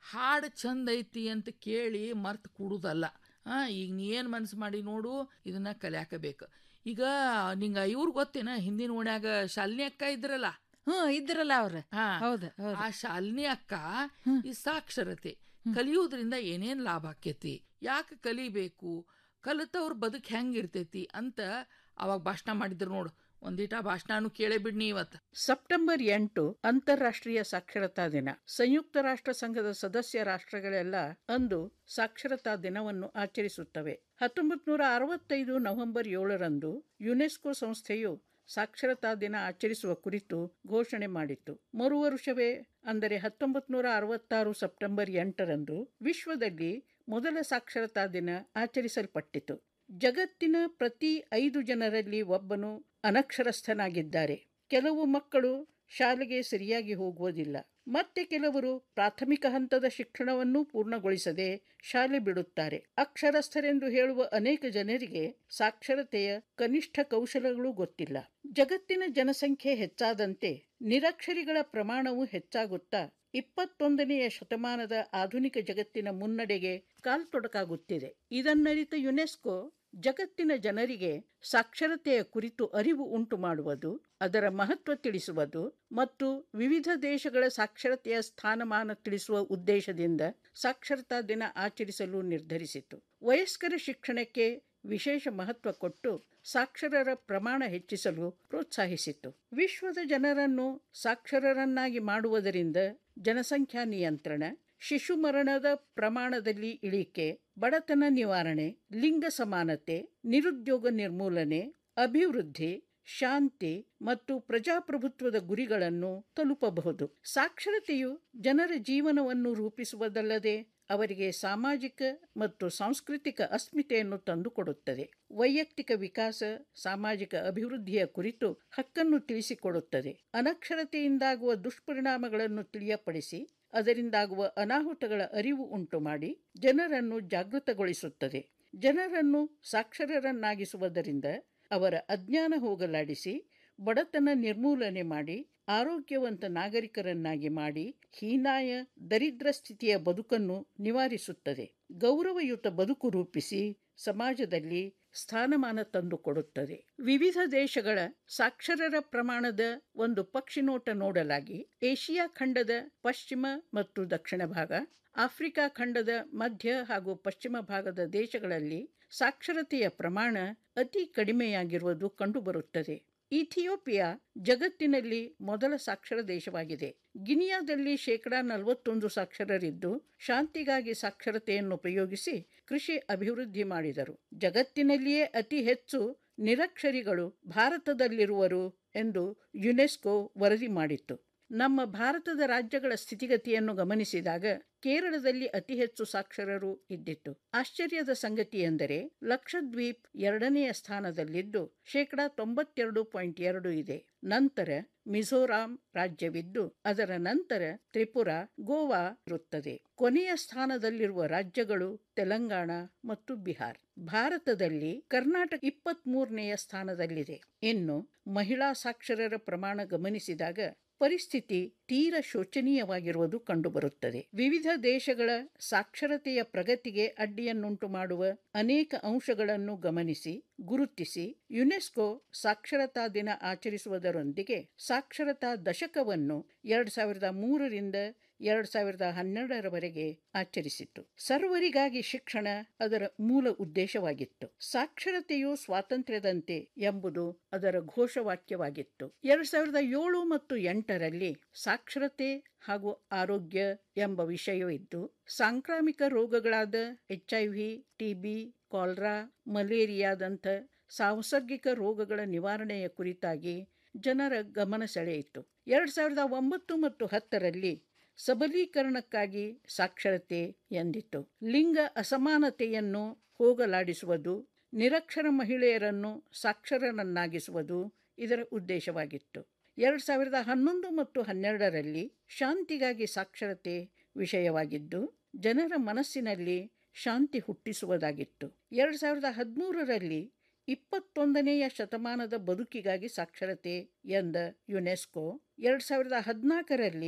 ಹಾಡು ಚಂದ ಐತಿ ಅಂತ ಕೇಳಿ ಮರ್ತು ಕೂಡುದಲ್ಲ ಆ ಈಗ ನೀ ಏನು ಮನಸ್ಸು ಮಾಡಿ ನೋಡು ಇದನ್ನ ಕಲಿಯಾಕಬೇಕು ಈಗ ನಿಂಗೆ ಇವ್ರು ಗೊತ್ತೇನ ಹಿಂದಿನ ಓಣ್ಯಾಗ ಶಾಲಿನಿ ಅಕ್ಕ ಇದ್ರಲ್ಲ ಹ್ಮ್ ಇದ್ರಲ್ಲ ಅವ್ರ ಹಾ ಹೌದು ಹೌದು ಆ ಶಾಲಿನಿ ಅಕ್ಕ ಈ ಸಾಕ್ಷರತೆ ಕಲಿಯೋದ್ರಿಂದ ಏನೇನ್ ಲಾಭ ಆಕೇತಿ ಯಾಕೆ ಕಲಿಬೇಕು ಕಲಿತವ್ರ ಬದುಕು ಹೆಂಗಿರ್ತೈತಿ ಅಂತ ಅವಾಗ ಭಾಷಣ ಮಾಡಿದ್ರು ನೋಡು ಒಂದೀಟ ಭಾಷಣನು ಕೇಳೇ ಬಿಡ್ನಿ ಇವತ್ತು ಸೆಪ್ಟೆಂಬರ್ ಎಂಟು ಅಂತಾರಾಷ್ಟ್ರೀಯ ಸಾಕ್ಷರತಾ ದಿನ ಸಂಯುಕ್ತ ರಾಷ್ಟ್ರ ಸಂಘದ ಸದಸ್ಯ ರಾಷ್ಟ್ರಗಳೆಲ್ಲ ಅಂದು ಸಾಕ್ಷರತಾ ದಿನವನ್ನು ಆಚರಿಸುತ್ತವೆ ಹತ್ತೊಂಬತ್ತು ನೂರ ಅರವತ್ತೈದು ನವೆಂಬರ್ ಏಳರಂದು ಯುನೆಸ್ಕೋ ಸಂಸ್ಥೆಯು ಸಾಕ್ಷರತಾ ದಿನ ಆಚರಿಸುವ ಕುರಿತು ಘೋಷಣೆ ಮಾಡಿತ್ತು ಮರು ವರುಷವೇ ಅಂದರೆ ಹತ್ತೊಂಬತ್ತು ನೂರ ಅರವತ್ತಾರು ಸೆಪ್ಟೆಂಬರ್ ಎಂಟರಂದು ವಿಶ್ವದಲ್ಲಿ ಮೊದಲ ಸಾಕ್ಷರತಾ ದಿನ ಆಚರಿಸಲ್ಪಟ್ಟಿತು ಜಗತ್ತಿನ ಪ್ರತಿ ಐದು ಜನರಲ್ಲಿ ಒಬ್ಬನು ಅನಕ್ಷರಸ್ಥನಾಗಿದ್ದಾರೆ ಕೆಲವು ಮಕ್ಕಳು ಶಾಲೆಗೆ ಸರಿಯಾಗಿ ಹೋಗುವುದಿಲ್ಲ ಮತ್ತೆ ಕೆಲವರು ಪ್ರಾಥಮಿಕ ಹಂತದ ಶಿಕ್ಷಣವನ್ನು ಪೂರ್ಣಗೊಳಿಸದೆ ಶಾಲೆ ಬಿಡುತ್ತಾರೆ ಅಕ್ಷರಸ್ಥರೆಂದು ಹೇಳುವ ಅನೇಕ ಜನರಿಗೆ ಸಾಕ್ಷರತೆಯ ಕನಿಷ್ಠ ಕೌಶಲಗಳು ಗೊತ್ತಿಲ್ಲ ಜಗತ್ತಿನ ಜನಸಂಖ್ಯೆ ಹೆಚ್ಚಾದಂತೆ ನಿರಕ್ಷರಿಗಳ ಪ್ರಮಾಣವು ಹೆಚ್ಚಾಗುತ್ತಾ ಇಪ್ಪತ್ತೊಂದನೆಯ ಶತಮಾನದ ಆಧುನಿಕ ಜಗತ್ತಿನ ಮುನ್ನಡೆಗೆ ಕಾಲ್ತೊಡಕಾಗುತ್ತಿದೆ ಇದನ್ನರಿತ ಯುನೆಸ್ಕೋ ಜಗತ್ತಿನ ಜನರಿಗೆ ಸಾಕ್ಷರತೆಯ ಕುರಿತು ಅರಿವು ಉಂಟು ಮಾಡುವುದು ಅದರ ಮಹತ್ವ ತಿಳಿಸುವುದು ಮತ್ತು ವಿವಿಧ ದೇಶಗಳ ಸಾಕ್ಷರತೆಯ ಸ್ಥಾನಮಾನ ತಿಳಿಸುವ ಉದ್ದೇಶದಿಂದ ಸಾಕ್ಷರತಾ ದಿನ ಆಚರಿಸಲು ನಿರ್ಧರಿಸಿತು ವಯಸ್ಕರ ಶಿಕ್ಷಣಕ್ಕೆ ವಿಶೇಷ ಮಹತ್ವ ಕೊಟ್ಟು ಸಾಕ್ಷರರ ಪ್ರಮಾಣ ಹೆಚ್ಚಿಸಲು ಪ್ರೋತ್ಸಾಹಿಸಿತು ವಿಶ್ವದ ಜನರನ್ನು ಸಾಕ್ಷರರನ್ನಾಗಿ ಮಾಡುವುದರಿಂದ ಜನಸಂಖ್ಯಾ ನಿಯಂತ್ರಣ ಶಿಶು ಮರಣದ ಪ್ರಮಾಣದಲ್ಲಿ ಇಳಿಕೆ ಬಡತನ ನಿವಾರಣೆ ಲಿಂಗ ಸಮಾನತೆ ನಿರುದ್ಯೋಗ ನಿರ್ಮೂಲನೆ ಅಭಿವೃದ್ಧಿ ಶಾಂತಿ ಮತ್ತು ಪ್ರಜಾಪ್ರಭುತ್ವದ ಗುರಿಗಳನ್ನು ತಲುಪಬಹುದು ಸಾಕ್ಷರತೆಯು ಜನರ ಜೀವನವನ್ನು ರೂಪಿಸುವುದಲ್ಲದೆ ಅವರಿಗೆ ಸಾಮಾಜಿಕ ಮತ್ತು ಸಾಂಸ್ಕೃತಿಕ ಅಸ್ಮಿತೆಯನ್ನು ತಂದುಕೊಡುತ್ತದೆ ವೈಯಕ್ತಿಕ ವಿಕಾಸ ಸಾಮಾಜಿಕ ಅಭಿವೃದ್ಧಿಯ ಕುರಿತು ಹಕ್ಕನ್ನು ತಿಳಿಸಿಕೊಡುತ್ತದೆ ಅನಕ್ಷರತೆಯಿಂದಾಗುವ ದುಷ್ಪರಿಣಾಮಗಳನ್ನು ತಿಳಿಯಪಡಿಸಿ ಅದರಿಂದಾಗುವ ಅನಾಹುತಗಳ ಅರಿವು ಉಂಟು ಮಾಡಿ ಜನರನ್ನು ಜಾಗೃತಗೊಳಿಸುತ್ತದೆ ಜನರನ್ನು ಸಾಕ್ಷರರನ್ನಾಗಿಸುವುದರಿಂದ ಅವರ ಅಜ್ಞಾನ ಹೋಗಲಾಡಿಸಿ ಬಡತನ ನಿರ್ಮೂಲನೆ ಮಾಡಿ ಆರೋಗ್ಯವಂತ ನಾಗರಿಕರನ್ನಾಗಿ ಮಾಡಿ ಹೀನಾಯ ದರಿದ್ರ ಸ್ಥಿತಿಯ ಬದುಕನ್ನು ನಿವಾರಿಸುತ್ತದೆ ಗೌರವಯುತ ಬದುಕು ರೂಪಿಸಿ ಸಮಾಜದಲ್ಲಿ ಸ್ಥಾನಮಾನ ತಂದುಕೊಡುತ್ತದೆ ವಿವಿಧ ದೇಶಗಳ ಸಾಕ್ಷರರ ಪ್ರಮಾಣದ ಒಂದು ಪಕ್ಷಿನೋಟ ನೋಡಲಾಗಿ ಏಷಿಯಾ ಖಂಡದ ಪಶ್ಚಿಮ ಮತ್ತು ದಕ್ಷಿಣ ಭಾಗ ಆಫ್ರಿಕಾ ಖಂಡದ ಮಧ್ಯ ಹಾಗೂ ಪಶ್ಚಿಮ ಭಾಗದ ದೇಶಗಳಲ್ಲಿ ಸಾಕ್ಷರತೆಯ ಪ್ರಮಾಣ ಅತಿ ಕಡಿಮೆಯಾಗಿರುವುದು ಕಂಡುಬರುತ್ತದೆ ಇಥಿಯೋಪಿಯಾ ಜಗತ್ತಿನಲ್ಲಿ ಮೊದಲ ಸಾಕ್ಷರ ದೇಶವಾಗಿದೆ ಗಿನಿಯಾದಲ್ಲಿ ಶೇಕಡಾ ನಲವತ್ತೊಂದು ಸಾಕ್ಷರರಿದ್ದು ಶಾಂತಿಗಾಗಿ ಸಾಕ್ಷರತೆಯನ್ನು ಉಪಯೋಗಿಸಿ ಕೃಷಿ ಅಭಿವೃದ್ಧಿ ಮಾಡಿದರು ಜಗತ್ತಿನಲ್ಲಿಯೇ ಅತಿ ಹೆಚ್ಚು ನಿರಕ್ಷರಿಗಳು ಭಾರತದಲ್ಲಿರುವರು ಎಂದು ಯುನೆಸ್ಕೋ ವರದಿ ಮಾಡಿತ್ತು ನಮ್ಮ ಭಾರತದ ರಾಜ್ಯಗಳ ಸ್ಥಿತಿಗತಿಯನ್ನು ಗಮನಿಸಿದಾಗ ಕೇರಳದಲ್ಲಿ ಅತಿ ಹೆಚ್ಚು ಸಾಕ್ಷರರು ಇದ್ದಿತ್ತು ಆಶ್ಚರ್ಯದ ಸಂಗತಿ ಎಂದರೆ ಲಕ್ಷದ್ವೀಪ್ ಎರಡನೆಯ ಸ್ಥಾನದಲ್ಲಿದ್ದು ಶೇಕಡಾ ತೊಂಬತ್ತೆರಡು ಪಾಯಿಂಟ್ ಎರಡು ಇದೆ ನಂತರ ಮಿಜೋರಾಂ ರಾಜ್ಯವಿದ್ದು ಅದರ ನಂತರ ತ್ರಿಪುರಾ ಗೋವಾ ಇರುತ್ತದೆ ಕೊನೆಯ ಸ್ಥಾನದಲ್ಲಿರುವ ರಾಜ್ಯಗಳು ತೆಲಂಗಾಣ ಮತ್ತು ಬಿಹಾರ್ ಭಾರತದಲ್ಲಿ ಕರ್ನಾಟಕ ಇಪ್ಪತ್ತ್ ಮೂರನೆಯ ಸ್ಥಾನದಲ್ಲಿದೆ ಇನ್ನು ಮಹಿಳಾ ಸಾಕ್ಷರರ ಪ್ರಮಾಣ ಗಮನಿಸಿದಾಗ ಪರಿಸ್ಥಿತಿ ತೀರ ಶೋಚನೀಯವಾಗಿರುವುದು ಕಂಡುಬರುತ್ತದೆ ವಿವಿಧ ದೇಶಗಳ ಸಾಕ್ಷರತೆಯ ಪ್ರಗತಿಗೆ ಅಡ್ಡಿಯನ್ನುಂಟು ಮಾಡುವ ಅನೇಕ ಅಂಶಗಳನ್ನು ಗಮನಿಸಿ ಗುರುತಿಸಿ ಯುನೆಸ್ಕೋ ಸಾಕ್ಷರತಾ ದಿನ ಆಚರಿಸುವುದರೊಂದಿಗೆ ಸಾಕ್ಷರತಾ ದಶಕವನ್ನು ಎರಡ್ ಸಾವಿರದ ಮೂರರಿಂದ ಎರಡ್ ಸಾವಿರದ ಹನ್ನೆರಡರವರೆಗೆ ಆಚರಿಸಿತು ಸರ್ವರಿಗಾಗಿ ಶಿಕ್ಷಣ ಅದರ ಮೂಲ ಉದ್ದೇಶವಾಗಿತ್ತು ಸಾಕ್ಷರತೆಯು ಸ್ವಾತಂತ್ರ್ಯದಂತೆ ಎಂಬುದು ಅದರ ಘೋಷವಾಕ್ಯವಾಗಿತ್ತು ಎರಡ್ ಸಾವಿರದ ಏಳು ಮತ್ತು ಎಂಟರಲ್ಲಿ ಸಾಕ್ಷರತೆ ಹಾಗೂ ಆರೋಗ್ಯ ಎಂಬ ವಿಷಯವಿದ್ದು ಸಾಂಕ್ರಾಮಿಕ ರೋಗಗಳಾದ ಎಚ್ಐವಿ ಟಿಬಿ ಕಾಲ್ರಾ ಮಲೇರಿಯಾದಂಥ ಸಾಂಸರ್ಗಿಕ ರೋಗಗಳ ನಿವಾರಣೆಯ ಕುರಿತಾಗಿ ಜನರ ಗಮನ ಸೆಳೆಯಿತು ಎರಡ್ ಸಾವಿರದ ಒಂಬತ್ತು ಮತ್ತು ಹತ್ತರಲ್ಲಿ ಸಬಲೀಕರಣಕ್ಕಾಗಿ ಸಾಕ್ಷರತೆ ಎಂದಿತ್ತು ಲಿಂಗ ಅಸಮಾನತೆಯನ್ನು ಹೋಗಲಾಡಿಸುವುದು ನಿರಕ್ಷರ ಮಹಿಳೆಯರನ್ನು ಸಾಕ್ಷರರನ್ನಾಗಿಸುವುದು ಇದರ ಉದ್ದೇಶವಾಗಿತ್ತು ಎರಡ್ ಸಾವಿರದ ಹನ್ನೊಂದು ಮತ್ತು ಹನ್ನೆರಡರಲ್ಲಿ ಶಾಂತಿಗಾಗಿ ಸಾಕ್ಷರತೆ ವಿಷಯವಾಗಿದ್ದು ಜನರ ಮನಸ್ಸಿನಲ್ಲಿ ಶಾಂತಿ ಹುಟ್ಟಿಸುವುದಾಗಿತ್ತು ಎರಡ್ ಸಾವಿರದ ಹದಿಮೂರರಲ್ಲಿ ಇಪ್ಪತ್ತೊಂದನೆಯ ಶತಮಾನದ ಬದುಕಿಗಾಗಿ ಸಾಕ್ಷರತೆ ಎಂದ ಯುನೆಸ್ಕೋ ಎರಡ್ ಸಾವಿರದ ಹದಿನಾಲ್ಕರಲ್ಲಿ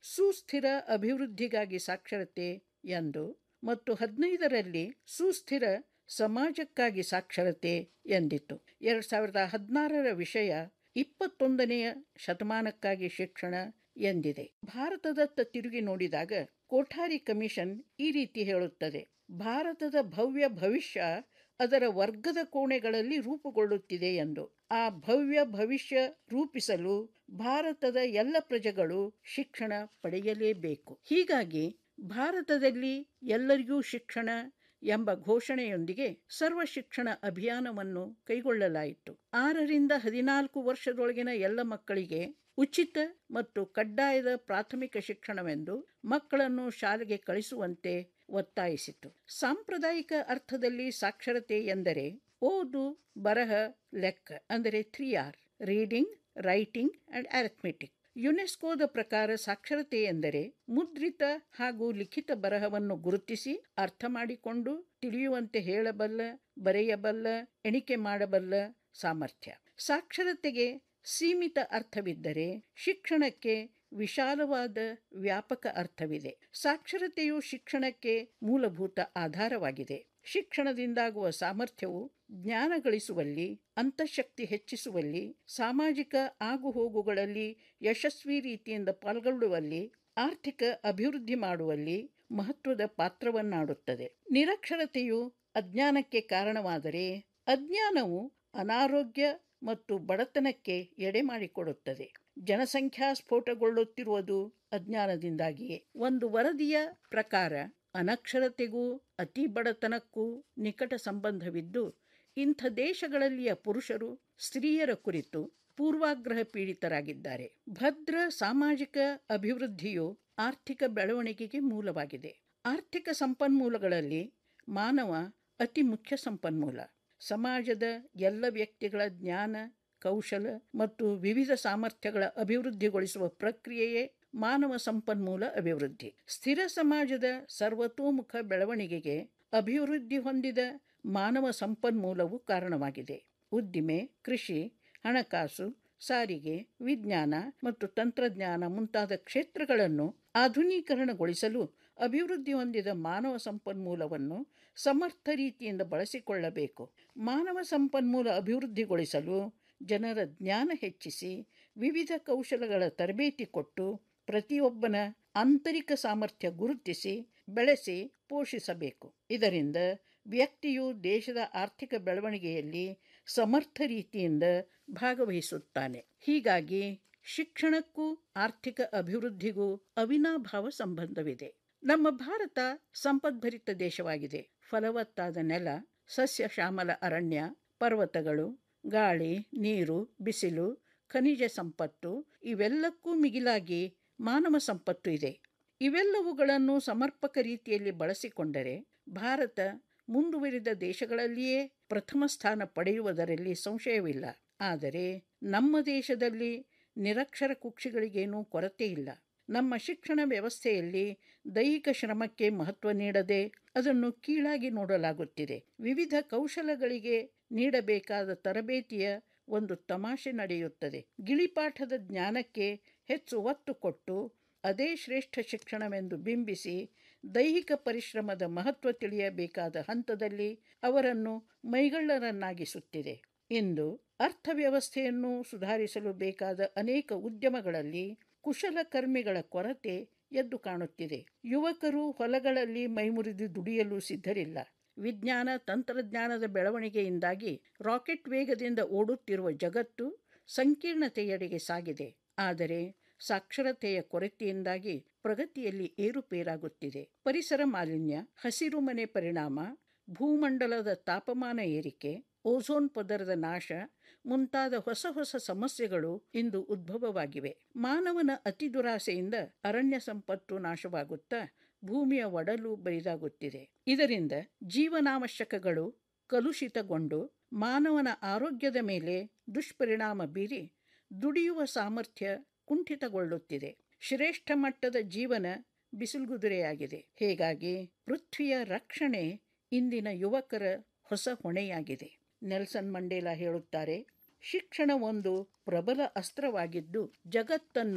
ಸುಸ್ಥಿರ ಅಭಿವೃದ್ಧಿಗಾಗಿ ಸಾಕ್ಷರತೆ ಎಂದು ಮತ್ತು ಹದಿನೈದರಲ್ಲಿ ಸುಸ್ಥಿರ ಸಮಾಜಕ್ಕಾಗಿ ಸಾಕ್ಷರತೆ ಎಂದಿತ್ತು ಎರಡ್ ಸಾವಿರದ ಹದಿನಾರರ ವಿಷಯ ಇಪ್ಪತ್ತೊಂದನೆಯ ಶತಮಾನಕ್ಕಾಗಿ ಶಿಕ್ಷಣ ಎಂದಿದೆ ಭಾರತದತ್ತ ತಿರುಗಿ ನೋಡಿದಾಗ ಕೋಠಾರಿ ಕಮಿಷನ್ ಈ ರೀತಿ ಹೇಳುತ್ತದೆ ಭಾರತದ ಭವ್ಯ ಭವಿಷ್ಯ ಅದರ ವರ್ಗದ ಕೋಣೆಗಳಲ್ಲಿ ರೂಪುಗೊಳ್ಳುತ್ತಿದೆ ಎಂದು ಆ ಭವ್ಯ ಭವಿಷ್ಯ ರೂಪಿಸಲು ಭಾರತದ ಎಲ್ಲ ಪ್ರಜೆಗಳು ಶಿಕ್ಷಣ ಪಡೆಯಲೇಬೇಕು ಹೀಗಾಗಿ ಭಾರತದಲ್ಲಿ ಎಲ್ಲರಿಗೂ ಶಿಕ್ಷಣ ಎಂಬ ಘೋಷಣೆಯೊಂದಿಗೆ ಸರ್ವ ಶಿಕ್ಷಣ ಅಭಿಯಾನವನ್ನು ಕೈಗೊಳ್ಳಲಾಯಿತು ಆರರಿಂದ ಹದಿನಾಲ್ಕು ವರ್ಷದೊಳಗಿನ ಎಲ್ಲ ಮಕ್ಕಳಿಗೆ ಉಚಿತ ಮತ್ತು ಕಡ್ಡಾಯದ ಪ್ರಾಥಮಿಕ ಶಿಕ್ಷಣವೆಂದು ಮಕ್ಕಳನ್ನು ಶಾಲೆಗೆ ಕಳಿಸುವಂತೆ ಒತ್ತಾಯಿಸಿತು ಸಾಂಪ್ರದಾಯಿಕ ಅರ್ಥದಲ್ಲಿ ಸಾಕ್ಷರತೆ ಎಂದರೆ ಓದು ಬರಹ ಲೆಕ್ಕ ಅಂದರೆ three R reading writing and arithmetic ಯುನೆಸ್ಕೋದ ಪ್ರಕಾರ ಸಾಕ್ಷರತೆ ಎಂದರೆ ಮುದ್ರಿತ ಹಾಗೂ ಲಿಖಿತ ಬರಹವನ್ನು ಗುರುತಿಸಿ ಅರ್ಥ ಮಾಡಿಕೊಂಡು ತಿಳಿಯುವಂತೆ ಹೇಳಬಲ್ಲ ಬರೆಯಬಲ್ಲ ಎಣಿಕೆ ಮಾಡಬಲ್ಲ ಸಾಮರ್ಥ್ಯ ಸಾಕ್ಷರತೆಗೆ ಸೀಮಿತ ಅರ್ಥವಿದ್ದರೆ ಶಿಕ್ಷಣಕ್ಕೆ ವಿಶಾಲವಾದ ವ್ಯಾಪಕ ಅರ್ಥವಿದೆ ಸಾಕ್ಷರತೆಯು ಶಿಕ್ಷಣಕ್ಕೆ ಮೂಲಭೂತ ಆಧಾರವಾಗಿದೆ ಶಿಕ್ಷಣದಿಂದಾಗುವ ಸಾಮರ್ಥ್ಯವು ಜ್ಞಾನ ಗಳಿಸುವಲ್ಲಿ ಅಂತಃಶಕ್ತಿ ಹೆಚ್ಚಿಸುವಲ್ಲಿ ಸಾಮಾಜಿಕ ಆಗುಹೋಗುಗಳಲ್ಲಿ ಯಶಸ್ವಿ ರೀತಿಯಿಂದ ಪಾಲ್ಗೊಳ್ಳುವಲ್ಲಿ ಆರ್ಥಿಕ ಅಭಿವೃದ್ಧಿ ಮಾಡುವಲ್ಲಿ ಮಹತ್ವದ ಪಾತ್ರವನ್ನಾಡುತ್ತದೆ ನಿರಕ್ಷರತೆಯು ಅಜ್ಞಾನಕ್ಕೆ ಕಾರಣವಾದರೆ ಅಜ್ಞಾನವು ಅನಾರೋಗ್ಯ ಮತ್ತು ಬಡತನಕ್ಕೆ ಎಡೆ ಮಾಡಿಕೊಡುತ್ತದೆ ಜನಸಂಖ್ಯಾ ಸ್ಫೋಟಗೊಳ್ಳುತ್ತಿರುವುದು ಅಜ್ಞಾನದಿಂದಾಗಿಯೇ ಒಂದು ವರದಿಯ ಪ್ರಕಾರ ಅನಕ್ಷರತೆಗೂ ಅತಿ ಬಡತನಕ್ಕೂ ನಿಕಟ ಸಂಬಂಧವಿದ್ದು ಇಂಥ ದೇಶಗಳಲ್ಲಿಯ ಪುರುಷರು ಸ್ತ್ರೀಯರ ಕುರಿತು ಪೂರ್ವಾಗ್ರಹ ಪೀಡಿತರಾಗಿದ್ದಾರೆ ಭದ್ರ ಸಾಮಾಜಿಕ ಅಭಿವೃದ್ಧಿಯು ಆರ್ಥಿಕ ಬೆಳವಣಿಗೆಗೆ ಮೂಲವಾಗಿದೆ ಆರ್ಥಿಕ ಸಂಪನ್ಮೂಲಗಳಲ್ಲಿ ಮಾನವ ಅತಿ ಮುಖ್ಯ ಸಂಪನ್ಮೂಲ ಸಮಾಜದ ಎಲ್ಲ ವ್ಯಕ್ತಿಗಳ ಜ್ಞಾನ ಕೌಶಲ ಮತ್ತು ವಿವಿಧ ಸಾಮರ್ಥ್ಯಗಳ ಅಭಿವೃದ್ಧಿಗೊಳಿಸುವ ಪ್ರಕ್ರಿಯೆಯೇ ಮಾನವ ಸಂಪನ್ಮೂಲ ಅಭಿವೃದ್ಧಿ ಸ್ಥಿರ ಸಮಾಜದ ಸರ್ವತೋಮುಖ ಬೆಳವಣಿಗೆಗೆ ಅಭಿವೃದ್ಧಿ ಹೊಂದಿದ ಮಾನವ ಸಂಪನ್ಮೂಲವು ಕಾರಣವಾಗಿದೆ ಉದ್ದಿಮೆ ಕೃಷಿ ಹಣಕಾಸು ಸಾರಿಗೆ ವಿಜ್ಞಾನ ಮತ್ತು ತಂತ್ರಜ್ಞಾನ ಮುಂತಾದ ಕ್ಷೇತ್ರಗಳನ್ನು ಆಧುನೀಕರಣಗೊಳಿಸಲು ಅಭಿವೃದ್ಧಿ ಹೊಂದಿದ ಮಾನವ ಸಂಪನ್ಮೂಲವನ್ನು ಸಮರ್ಥ ರೀತಿಯಿಂದ ಬಳಸಿಕೊಳ್ಳಬೇಕು ಮಾನವ ಸಂಪನ್ಮೂಲ ಅಭಿವೃದ್ಧಿಗೊಳಿಸಲು ಜನರ ಜ್ಞಾನ ಹೆಚ್ಚಿಸಿ ವಿವಿಧ ಕೌಶಲಗಳ ತರಬೇತಿ ಕೊಟ್ಟು ಪ್ರತಿಯೊಬ್ಬನ ಆಂತರಿಕ ಸಾಮರ್ಥ್ಯ ಗುರುತಿಸಿ ಬೆಳೆಸಿ ಪೋಷಿಸಬೇಕು ಇದರಿಂದ ವ್ಯಕ್ತಿಯು ದೇಶದ ಆರ್ಥಿಕ ಬೆಳವಣಿಗೆಯಲ್ಲಿ ಸಮರ್ಥ ರೀತಿಯಿಂದ ಭಾಗವಹಿಸುತ್ತಾನೆ ಹೀಗಾಗಿ ಶಿಕ್ಷಣಕ್ಕೂ ಆರ್ಥಿಕ ಅಭಿವೃದ್ಧಿಗೂ ಅವಿನಾಭಾವ ಸಂಬಂಧವಿದೆ ನಮ್ಮ ಭಾರತ ಸಂಪದ್ಭರಿತ ದೇಶವಾಗಿದೆ ಫಲವತ್ತಾದ ನೆಲ ಸಸ್ಯ ಶ್ಯಾಮಲ ಅರಣ್ಯ ಪರ್ವತಗಳು ಗಾಳಿ ನೀರು ಬಿಸಿಲು ಖನಿಜ ಸಂಪತ್ತು ಇವೆಲ್ಲಕ್ಕೂ ಮಿಗಿಲಾಗಿ ಮಾನವ ಸಂಪತ್ತು ಇದೆ ಇವೆಲ್ಲವುಗಳನ್ನು ಸಮರ್ಪಕ ರೀತಿಯಲ್ಲಿ ಬಳಸಿಕೊಂಡರೆ ಭಾರತ ಮುಂದುವರಿದ ದೇಶಗಳಲ್ಲಿಯೇ ಪ್ರಥಮ ಸ್ಥಾನ ಪಡೆಯುವುದರಲ್ಲಿ ಸಂಶಯವಿಲ್ಲ ಆದರೆ ನಮ್ಮ ದೇಶದಲ್ಲಿ ನಿರಕ್ಷರ ಕುಕ್ಷಿಗಳಿಗೇನೂ ಕೊರತೆ ಇಲ್ಲ ನಮ್ಮ ಶಿಕ್ಷಣ ವ್ಯವಸ್ಥೆಯಲ್ಲಿ ದೈಹಿಕ ಶ್ರಮಕ್ಕೆ ಮಹತ್ವ ನೀಡದೆ ಅದನ್ನು ಕೀಳಾಗಿ ನೋಡಲಾಗುತ್ತಿದೆ ವಿವಿಧ ಕೌಶಲಗಳಿಗೆ ನೀಡಬೇಕಾದ ತರಬೇತಿಯ ಒಂದು ತಮಾಷೆ ನಡೆಯುತ್ತದೆ ಗಿಳಿಪಾಠದ ಜ್ಞಾನಕ್ಕೆ ಹೆಚ್ಚು ಒತ್ತು ಕೊಟ್ಟು ಅದೇ ಶ್ರೇಷ್ಠ ಶಿಕ್ಷಣವೆಂದು ಬಿಂಬಿಸಿ ದೈಹಿಕ ಪರಿಶ್ರಮದ ಮಹತ್ವ ತಿಳಿಯಬೇಕಾದ ಹಂತದಲ್ಲಿ ಅವರನ್ನು ಮೈಗಳ್ಳರನ್ನಾಗಿಸುತ್ತಿದೆ ಇಂದು ಅರ್ಥವ್ಯವಸ್ಥೆಯನ್ನು ಸುಧಾರಿಸಲು ಬೇಕಾದ ಅನೇಕ ಉದ್ಯಮಗಳಲ್ಲಿ ಕುಶಲಕರ್ಮಿಗಳ ಕೊರತೆ ಎದ್ದು ಕಾಣುತ್ತಿದೆ ಯುವಕರು ಹೊಲಗಳಲ್ಲಿ ಮೈಮುರಿದು ದುಡಿಯಲು ಸಿದ್ಧರಿಲ್ಲ ವಿಜ್ಞಾನ ತಂತ್ರಜ್ಞಾನದ ಬೆಳವಣಿಗೆಯಿಂದಾಗಿ ರಾಕೆಟ್ ವೇಗದಿಂದ ಓಡುತ್ತಿರುವ ಜಗತ್ತು ಸಂಕೀರ್ಣತೆಯೆಡೆಗೆ ಸಾಗಿದೆ ಆದರೆ ಸಾಕ್ಷರತೆಯ ಕೊರತೆಯಿಂದಾಗಿ ಪ್ರಗತಿಯಲ್ಲಿ ಏರುಪೇರಾಗುತ್ತಿದೆ ಪರಿಸರ ಮಾಲಿನ್ಯ ಹಸಿರು ಮನೆ ಪರಿಣಾಮ ಭೂಮಂಡಲದ ತಾಪಮಾನ ಏರಿಕೆ ಓಝೋನ್ ಪದರದ ನಾಶ ಮುಂತಾದ ಹೊಸ ಹೊಸ ಸಮಸ್ಯೆಗಳು ಇಂದು ಉದ್ಭವವಾಗಿವೆ ಮಾನವನ ಅತಿ ದುರಾಸೆಯಿಂದ ಅರಣ್ಯ ಸಂಪತ್ತು ನಾಶವಾಗುತ್ತಾ ಭೂಮಿಯ ಒಡಲು ಬರಿದಾಗುತ್ತಿದೆ ಇದರಿಂದ ಜೀವನಾವಶ್ಯಕಗಳು ಕಲುಷಿತಗೊಂಡು ಮಾನವನ ಆರೋಗ್ಯದ ಮೇಲೆ ದುಷ್ಪರಿಣಾಮ ಬೀರಿ ದುಡಿಯುವ ಸಾಮರ್ಥ್ಯ ಕುಂಠಿತಗೊಳ್ಳುತ್ತಿದೆ ಶ್ರೇಷ್ಠ ಮಟ್ಟದ ಜೀವನ ಬಿಸಿಲುಗುದುರೆಯಾಗಿದೆ ಹೀಗಾಗಿ ಪೃಥ್ವಿಯ ರಕ್ಷಣೆ ಇಂದಿನ ಯುವಕರ ಹೊಸ ಹೊಣೆಯಾಗಿದೆ ನೆಲ್ಸನ್ ಮಂಡೇಲಾ ಹೇಳುತ್ತಾರೆ ಶಿಕ್ಷಣ ಒಂದು ಪ್ರಬಲ ಅಸ್ತ್ರವಾಗಿದ್ದು ಜಗತ್ತನ್ನು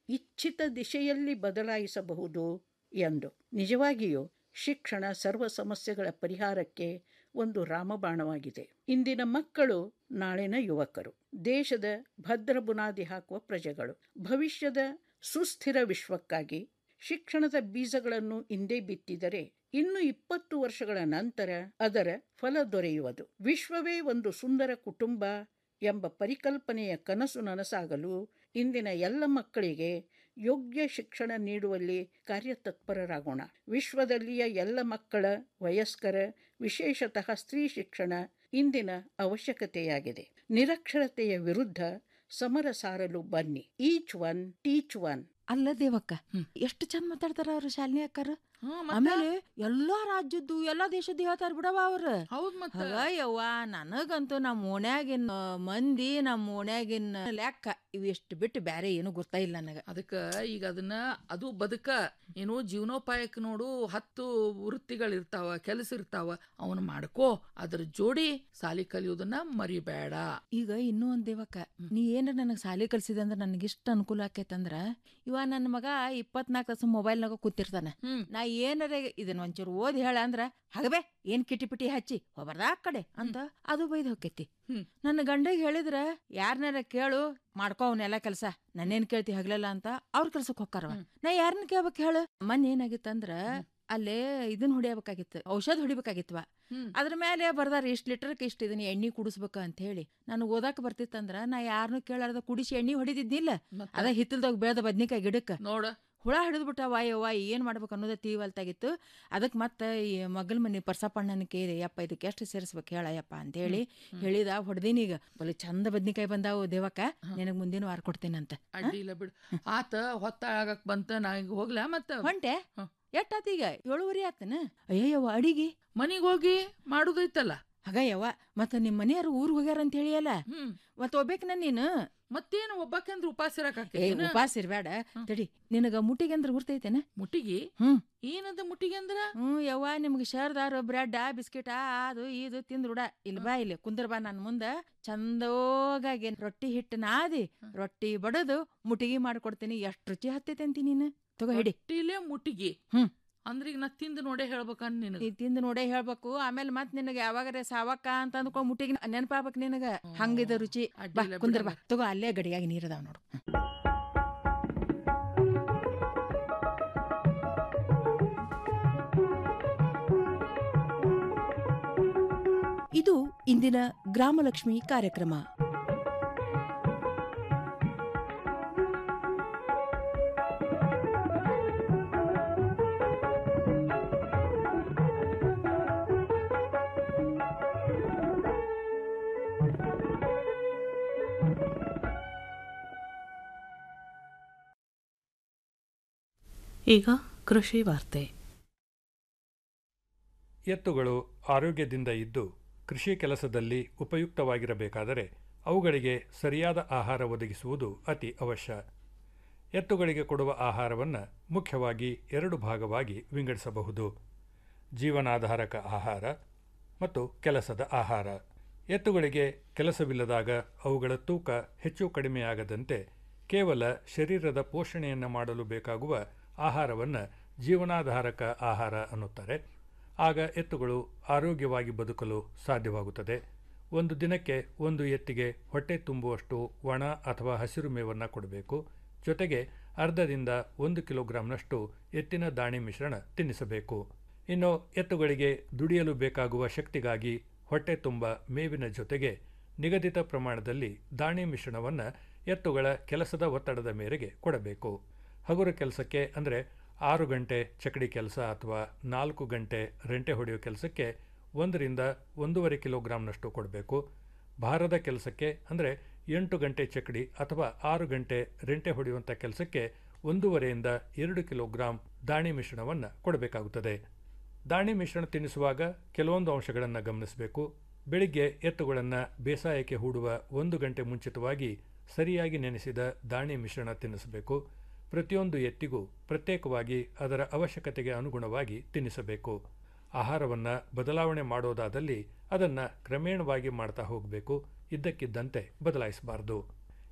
ಇಚ್ಛಿತ ದಿಶೆಯಲ್ಲಿ ಬದಲಾಯಿಸಬಹುದು ಎಂದು ನಿಜವಾಗಿಯೂ ಶಿಕ್ಷಣ ಸರ್ವ ಸಮಸ್ಯೆಗಳ ಪರಿಹಾರಕ್ಕೆ ಒಂದು ರಾಮಬಾಣವಾಗಿದೆ ಇಂದಿನ ಮಕ್ಕಳು ನಾಳಿನ ಯುವಕರು ದೇಶದ ಭದ್ರ ಬುನಾದಿ ಹಾಕುವ ಪ್ರಜೆಗಳು ಭವಿಷ್ಯದ ಸುಸ್ಥಿರ ವಿಶ್ವಕ್ಕಾಗಿ ಶಿಕ್ಷಣದ ಬೀಜಗಳನ್ನು ಇಂದೇ ಬಿತ್ತಿದರೆ ಇನ್ನು ಇಪ್ಪತ್ತು ವರ್ಷಗಳ ನಂತರ ಅದರ ಫಲ ದೊರೆಯುವುದು ವಿಶ್ವವೇ ಒಂದು ಸುಂದರ ಕುಟುಂಬ ಎಂಬ ಪರಿಕಲ್ಪನೆಯ ಕನಸು ನನಸಾಗಲು ಇಂದಿನ ಎಲ್ಲ ಮಕ್ಕಳಿಗೆ ಯೋಗ್ಯ ಶಿಕ್ಷಣ ನೀಡುವಲ್ಲಿ ಕಾರ್ಯತತ್ಪರರಾಗೋಣ ವಿಶ್ವದಲ್ಲಿಯ ಎಲ್ಲ ಮಕ್ಕಳ ವಯಸ್ಕರ ವಿಶೇಷತಃ ಸ್ತ್ರೀ ಶಿಕ್ಷಣ ಇಂದಿನ ಅವಶ್ಯಕತೆಯಾಗಿದೆ ನಿರಕ್ಷರತೆಯ ವಿರುದ್ಧ ಸಮರ ಸಾರಲು ಬನ್ನಿ ಈಚ್ ಒನ್ ಟೀಚ್ ಒನ್ ಅಲ್ಲ ದೇವಕ್ಕ ಎಷ್ಟು ಚಂದ ಮಾತಾಡ್ತಾರ ಅವ್ರು ಶಾಲಿನಿ ಅಕ್ಕಾರ ಆಮೇಲೆ ಎಲ್ಲಾ ರಾಜ್ಯದ್ದು ಎಲ್ಲಾ ದೇಶದ್ದು ಹೇಳ್ತಾರ ಬಿಡವ ಅವ್ರ ಹೌದ್ ಮತ್ತ ಯವ್ವ ನನಗಂತೂ ನಮ್ಮ ಓಣ್ಯಾಗಿನ ಮಂದಿ ನಮ್ಮ ಓಣ್ಯಾಗಿನ ಲೆಕ್ಕ ಇವೆಷ್ಟು ಬಿಟ್ಟು ಬ್ಯಾರೆ ಏನು ಗೊತ್ತಾ ಇಲ್ಲ ನನಗ ಅದಕ್ಕ ಈಗ ಅದನ್ನ ಅದು ಬದುಕ ಏನು ಜೀವನೋಪಾಯಕ್ಕೆ ನೋಡು ಹತ್ತು ವೃತ್ತಿಗಳಿರ್ತಾವ ಕೆಲಸ ಇರ್ತಾವ ಅವನ್ ಮಾಡ್ಕೋ ಅದ್ರ ಜೋಡಿ ಸಾಲಿ ಕಲಿಯೋದನ್ನ ಮರಿಬೇಡ ಈಗ ಇನ್ನೂ ಒಂದ್ ದೇವಕ್ಕ ನೀ ಏನ್ರ ನನಗೆ ಸಾಲಿ ಕಲ್ಸಿದೆ ಅಂದ್ರೆ ನನಗೆ ಇಷ್ಟ ಅನುಕೂಲ ಆಕೈತಂದ್ರ ಇವ ನನ್ನ ಮಗ ಇಪ್ಪತ್ನಾಲ್ಕು ತಾಸು ಮೊಬೈಲ್ನಾಗ ಕೂತಿರ್ತಾನ ನಾ ಏನಾರ ಇದನ್ನ ಒಂಚೂರು ಓದಿ ಹೇಳ ಅಂದ್ರ ಹಗಬೇ ಏನ್ ಕಿಟಿ ಪಿಟಿ ಹಚ್ಚಿ ಹೋಗ್ಬಾರ್ದ ಆ ಕಡೆ ಅಂತ ಅದು ಬೈದ್ ಹೋಕೈತಿ ನನ್ನ ಗಂಡಗ್ ಹೇಳಿದ್ರ ಯಾರನ್ನಾರ ಕೇಳು ಮಾಡ್ಕೋ ಅವನ್ನೆಲ್ಲ ಕೆಲಸ ನನ್ನೇನ್ ಕೇಳ್ತಿ ಹಗ್ಲಲ್ಲ ಅಂತ ಅವ್ರ ಕೆಲ್ಸಕ್ ಹೋಗ್ತಾರವ ನಾ ಯಾರನ್ನ ಕೇಳ್ಬೇಕು ಹೇಳು ಮೊನ್ನೆ ಏನಾಗಿತ್ತಂದ್ರ ಅಲ್ಲೇ ಇದನ್ ಹೊಡಿಯಬೇಕಾಗಿತ್ತು ಔಷಧ ಹೊಡಿಬೇಕಾಗಿತ್ವ ಅದ್ರ ಮೇಲೆ ಬರ್ದಾರ ಇಷ್ಟ್ ಲೀಟರ್ಕ್ ಇಷ್ಟ ಇದನ್ನ ಎಣ್ಣಿ ಕುಡಿಸ್ಬೇಕ ಅಂತ ಹೇಳಿ ನನಗೆ ಓದಾಕ ಬರ್ತಿತ್ತಂದ್ರ ನಾ ಯಾರನ್ನೂ ಕೇಳಾರ್ದ ಕುಡಿಸಿ ಎಣ್ಣಿ ಹೊಡಿದಿದ್ನಿಲ್ಲ ಅದ ಹಿತ್ತಲ್ದಾಗ ಬೆಳೆದ ಬದ್ನಿಕಾಯಿ ಗಿಡಕ್ಕ ನೋಡ ಹುಳ ಹಿಡಿದ್ಬಿಟ್ಟ ವಾಯವ್ವ ಏನ್ ಮಾಡ್ಬೇಕು ಅನ್ನೋದೇ ತೀವಲ್ತಾಗಿತ್ತು ಅದಕ್ಕೆ ಮತ್ತೆ ಈ ಮಗಲ್ ಮನಿ ಪರ್ಸಪ್ಪಣ್ಣನ ಕೇಳಿ ಯಪ್ಪ ಇದಕ್ಕೆ ಎಷ್ಟು ಸೇರಿಸ್ಬೇಕು ಹೇಳಯ್ಯಪ್ಪ ಅಂತ ಹೇಳಿ ಹೇಳಿದ ಹೊಡ್ದೀನಿ ಈಗ ಬಲಿ ಚಂದ ಬದ್ನಿಕಾಯಿ ಬಂದಾವು ದೇವಕ್ಕ ನಿನಗ್ ಮುಂದಿನ ವಾರ ಕೊಡ್ತೀನಂತ ಅಡ್ಡಿ ಇಲ್ಲ ಬಿಡು ಆತ ಹೊತ್ತಾಗಕ್ ಬಂತ ನಾ ಈಗ ಹೋಗ್ಲಾ ಮತ್ತ ಹೊಂಟೆ ಎಷ್ಟಾತೀಗ ಏಳುವರೆ ಆತನ ಅಯ್ಯವ್ವ ಅಡಿಗೆ ಮನಿಗ್ ಹೋಗಿ ಮಾಡುದೈತಲ್ಲ ಹಾಗಯ್ಯವ್ವ ಮತ್ತ ನಿಮ್ ಮನೆಯವ್ರು ಊರ್ಗ್ ಹೋಗ್ಯಾರ ಅಂತ ಹೇಳಿಯಲ್ಲ ಮತ್ತ ಹೋಗ್ಬೇಕನ ನೀನು ಮತ್ತೇನು ಒಬ್ಬಾಕೆ ಅಂದ್ರೆ ಉಪವಾಸ ಏ ಉಪವಾಸ ಇರ್ಬೇಡ ತಡಿ ನಿನಗ ಮುಟ್ಟಿಗೆ ಅಂದ್ರೆ ಗುರ್ತೈತೇನ ಮುಟ್ಟಿಗೆ ಹ್ಮ್ ಏನದ ಮುಟ್ಟಿಗೆ ಅಂದ್ರ ಹ್ಮ್ ಯವ್ವ ನಿಮ್ಗೆ ಶರ್ದಾರು ಬ್ರೆಡ್ ಬಿಸ್ಕಿಟ ಅದು ಇದು ತಿಂದ್ರುಡ ಇಲ್ಲಿ ಬಾ ಇಲ್ಲಿ ಕುಂದ್ರ ಬಾ ನನ್ ಮುಂದ ಚಂದೋಗಾಗಿ ರೊಟ್ಟಿ ಹಿಟ್ಟು ನಾದಿ ರೊಟ್ಟಿ ಬಡದು ಮುಟ್ಟಿಗೆ ಮಾಡ್ಕೊಡ್ತೀನಿ ಎಷ್ಟ್ ರುಚಿ ಹತ್ತೈತೆ ಅಂತಿ ನೀನು ತಗೋ ಹಿಡಿ ರೊಟ್ಟಿಲೇ ಮುಟ್ಟಿಗೆ ಹ್ಮ್ ಅಂದ್ರೆ ಈಗ ನಾ ತಿಂದು ನೋಡೇ ಹೇಳ್ಬೇಕನ್ ನಿನಗ ನೀ ತಿಂದು ನೋಡೇ ಹೇಳ್ಬೇಕು ಆಮೇಲೆ ಮತ್ ನಿನಗೆ ಯಾವಾಗರೆ ಸಾವಕ್ಕ ಅಂತ ಅಂದ್ಕೊಂಡ್ ಮುಟ್ಟಿಗೆ ನೆನಪಾಗ್ಬೇಕು ನಿನಗ ಹಂಗಿದ ರುಚಿ ಬಾ ಅಡ್ಡಿಲ್ಲ ಕುಂದ್ರ ಬಾ ಬಿಡಮ್ಮ. ತಗೋ ಅಲ್ಲೇ ಗಡಿಯಾಗಿ ನೀರದಾವ ನೋಡು ಇದು ಇಂದಿನ ಗ್ರಾಮಲಕ್ಷ್ಮಿ ಕಾರ್ಯಕ್ರಮ ಈಗ ಕೃಷಿ ವಾರ್ತೆ ಎತ್ತುಗಳು ಆರೋಗ್ಯದಿಂದ ಇದ್ದು ಕೃಷಿ ಕೆಲಸದಲ್ಲಿ ಉಪಯುಕ್ತವಾಗಿರಬೇಕಾದರೆ ಅವುಗಳಿಗೆ ಸರಿಯಾದ ಆಹಾರ ಒದಗಿಸುವುದು ಅತಿ ಅವಶ್ಯ ಎತ್ತುಗಳಿಗೆ ಕೊಡುವ ಆಹಾರವನ್ನು ಮುಖ್ಯವಾಗಿ ಎರಡು ಭಾಗವಾಗಿ ವಿಂಗಡಿಸಬಹುದು ಜೀವನಾಧಾರಕ ಆಹಾರ ಮತ್ತು ಕೆಲಸದ ಆಹಾರ ಎತ್ತುಗಳಿಗೆ ಕೆಲಸವಿಲ್ಲದಾಗ ಅವುಗಳ ತೂಕ ಹೆಚ್ಚು ಕಡಿಮೆಯಾಗದಂತೆ ಕೇವಲ ಶರೀರದ ಪೋಷಣೆಯನ್ನು ಮಾಡಲು ಬೇಕಾಗುವ ಆಹಾರವನ್ನು ಜೀವನಾಧಾರಕ ಆಹಾರ ಅನ್ನುತ್ತಾರೆ ಆಗ ಎತ್ತುಗಳು ಆರೋಗ್ಯವಾಗಿ ಬದುಕಲು ಸಾಧ್ಯವಾಗುತ್ತದೆ ಒಂದು ದಿನಕ್ಕೆ ಒಂದು ಎತ್ತಿಗೆ ಹೊಟ್ಟೆ ತುಂಬುವಷ್ಟು ಒಣ ಅಥವಾ ಹಸಿರು ಮೇವನ್ನು ಕೊಡಬೇಕು ಜೊತೆಗೆ ಅರ್ಧದಿಂದ ಒಂದು ಕಿಲೋಗ್ರಾಂನಷ್ಟು ಎತ್ತಿನ ದಾಣಿ ಮಿಶ್ರಣ ತಿನ್ನಿಸಬೇಕು ಇನ್ನು ಎತ್ತುಗಳಿಗೆ ದುಡಿಯಲು ಬೇಕಾಗುವ ಶಕ್ತಿಗಾಗಿ ಹೊಟ್ಟೆ ತುಂಬ ಮೇವಿನ ಜೊತೆಗೆ ನಿಗದಿತ ಪ್ರಮಾಣದಲ್ಲಿ ದಾಣಿ ಮಿಶ್ರಣವನ್ನು ಎತ್ತುಗಳ ಕೆಲಸದ ಒತ್ತಡದ ಮೇರೆಗೆ ಕೊಡಬೇಕು ಹಗುರ ಕೆಲಸಕ್ಕೆ ಅಂದರೆ ಆರು ಗಂಟೆ ಚಕಡಿ ಕೆಲಸ ಅಥವಾ ನಾಲ್ಕು ಗಂಟೆ ರೆಂಟೆ ಹೊಡೆಯೋ ಕೆಲಸಕ್ಕೆ ಒಂದರಿಂದ ಒಂದೂವರೆ ಕಿಲೋಗ್ರಾಂನಷ್ಟು ಕೊಡಬೇಕು ಭಾರದ ಕೆಲಸಕ್ಕೆ ಅಂದರೆ ಎಂಟು ಗಂಟೆ ಚಕಡಿ ಅಥವಾ ಆರು ಗಂಟೆ ರೆಂಟೆ ಹೊಡೆಯುವಂಥ ಕೆಲಸಕ್ಕೆ ಒಂದೂವರೆಯಿಂದ ಎರಡು ಕಿಲೋಗ್ರಾಂ ದಾಣಿ ಮಿಶ್ರಣವನ್ನು ಕೊಡಬೇಕಾಗುತ್ತದೆ ದಾಣಿ ಮಿಶ್ರಣ ತಿನ್ನಿಸುವಾಗ ಕೆಲವೊಂದು ಅಂಶಗಳನ್ನು ಗಮನಿಸಬೇಕು ಬೆಳಿಗ್ಗೆ ಎತ್ತುಗಳನ್ನು ಬೇಸಾಯಕ್ಕೆ ಹೂಡುವ ಒಂದು ಗಂಟೆ ಮುಂಚಿತವಾಗಿ ಸರಿಯಾಗಿ ನೆನೆಸಿದ ದಾಣಿ ಮಿಶ್ರಣ ತಿನ್ನಿಸಬೇಕು ಪ್ರತಿಯೊಂದು ಎತ್ತಿಗೂ ಪ್ರತ್ಯೇಕವಾಗಿ ಅದರ ಅವಶ್ಯಕತೆಗೆ ಅನುಗುಣವಾಗಿ ತಿನ್ನಿಸಬೇಕು ಆಹಾರವನ್ನು ಬದಲಾವಣೆ ಮಾಡೋದಾದಲ್ಲಿ ಅದನ್ನು ಕ್ರಮೇಣವಾಗಿ ಮಾಡ್ತಾ ಹೋಗಬೇಕು ಇದ್ದಕ್ಕಿದ್ದಂತೆ ಬದಲಾಯಿಸಬಾರದು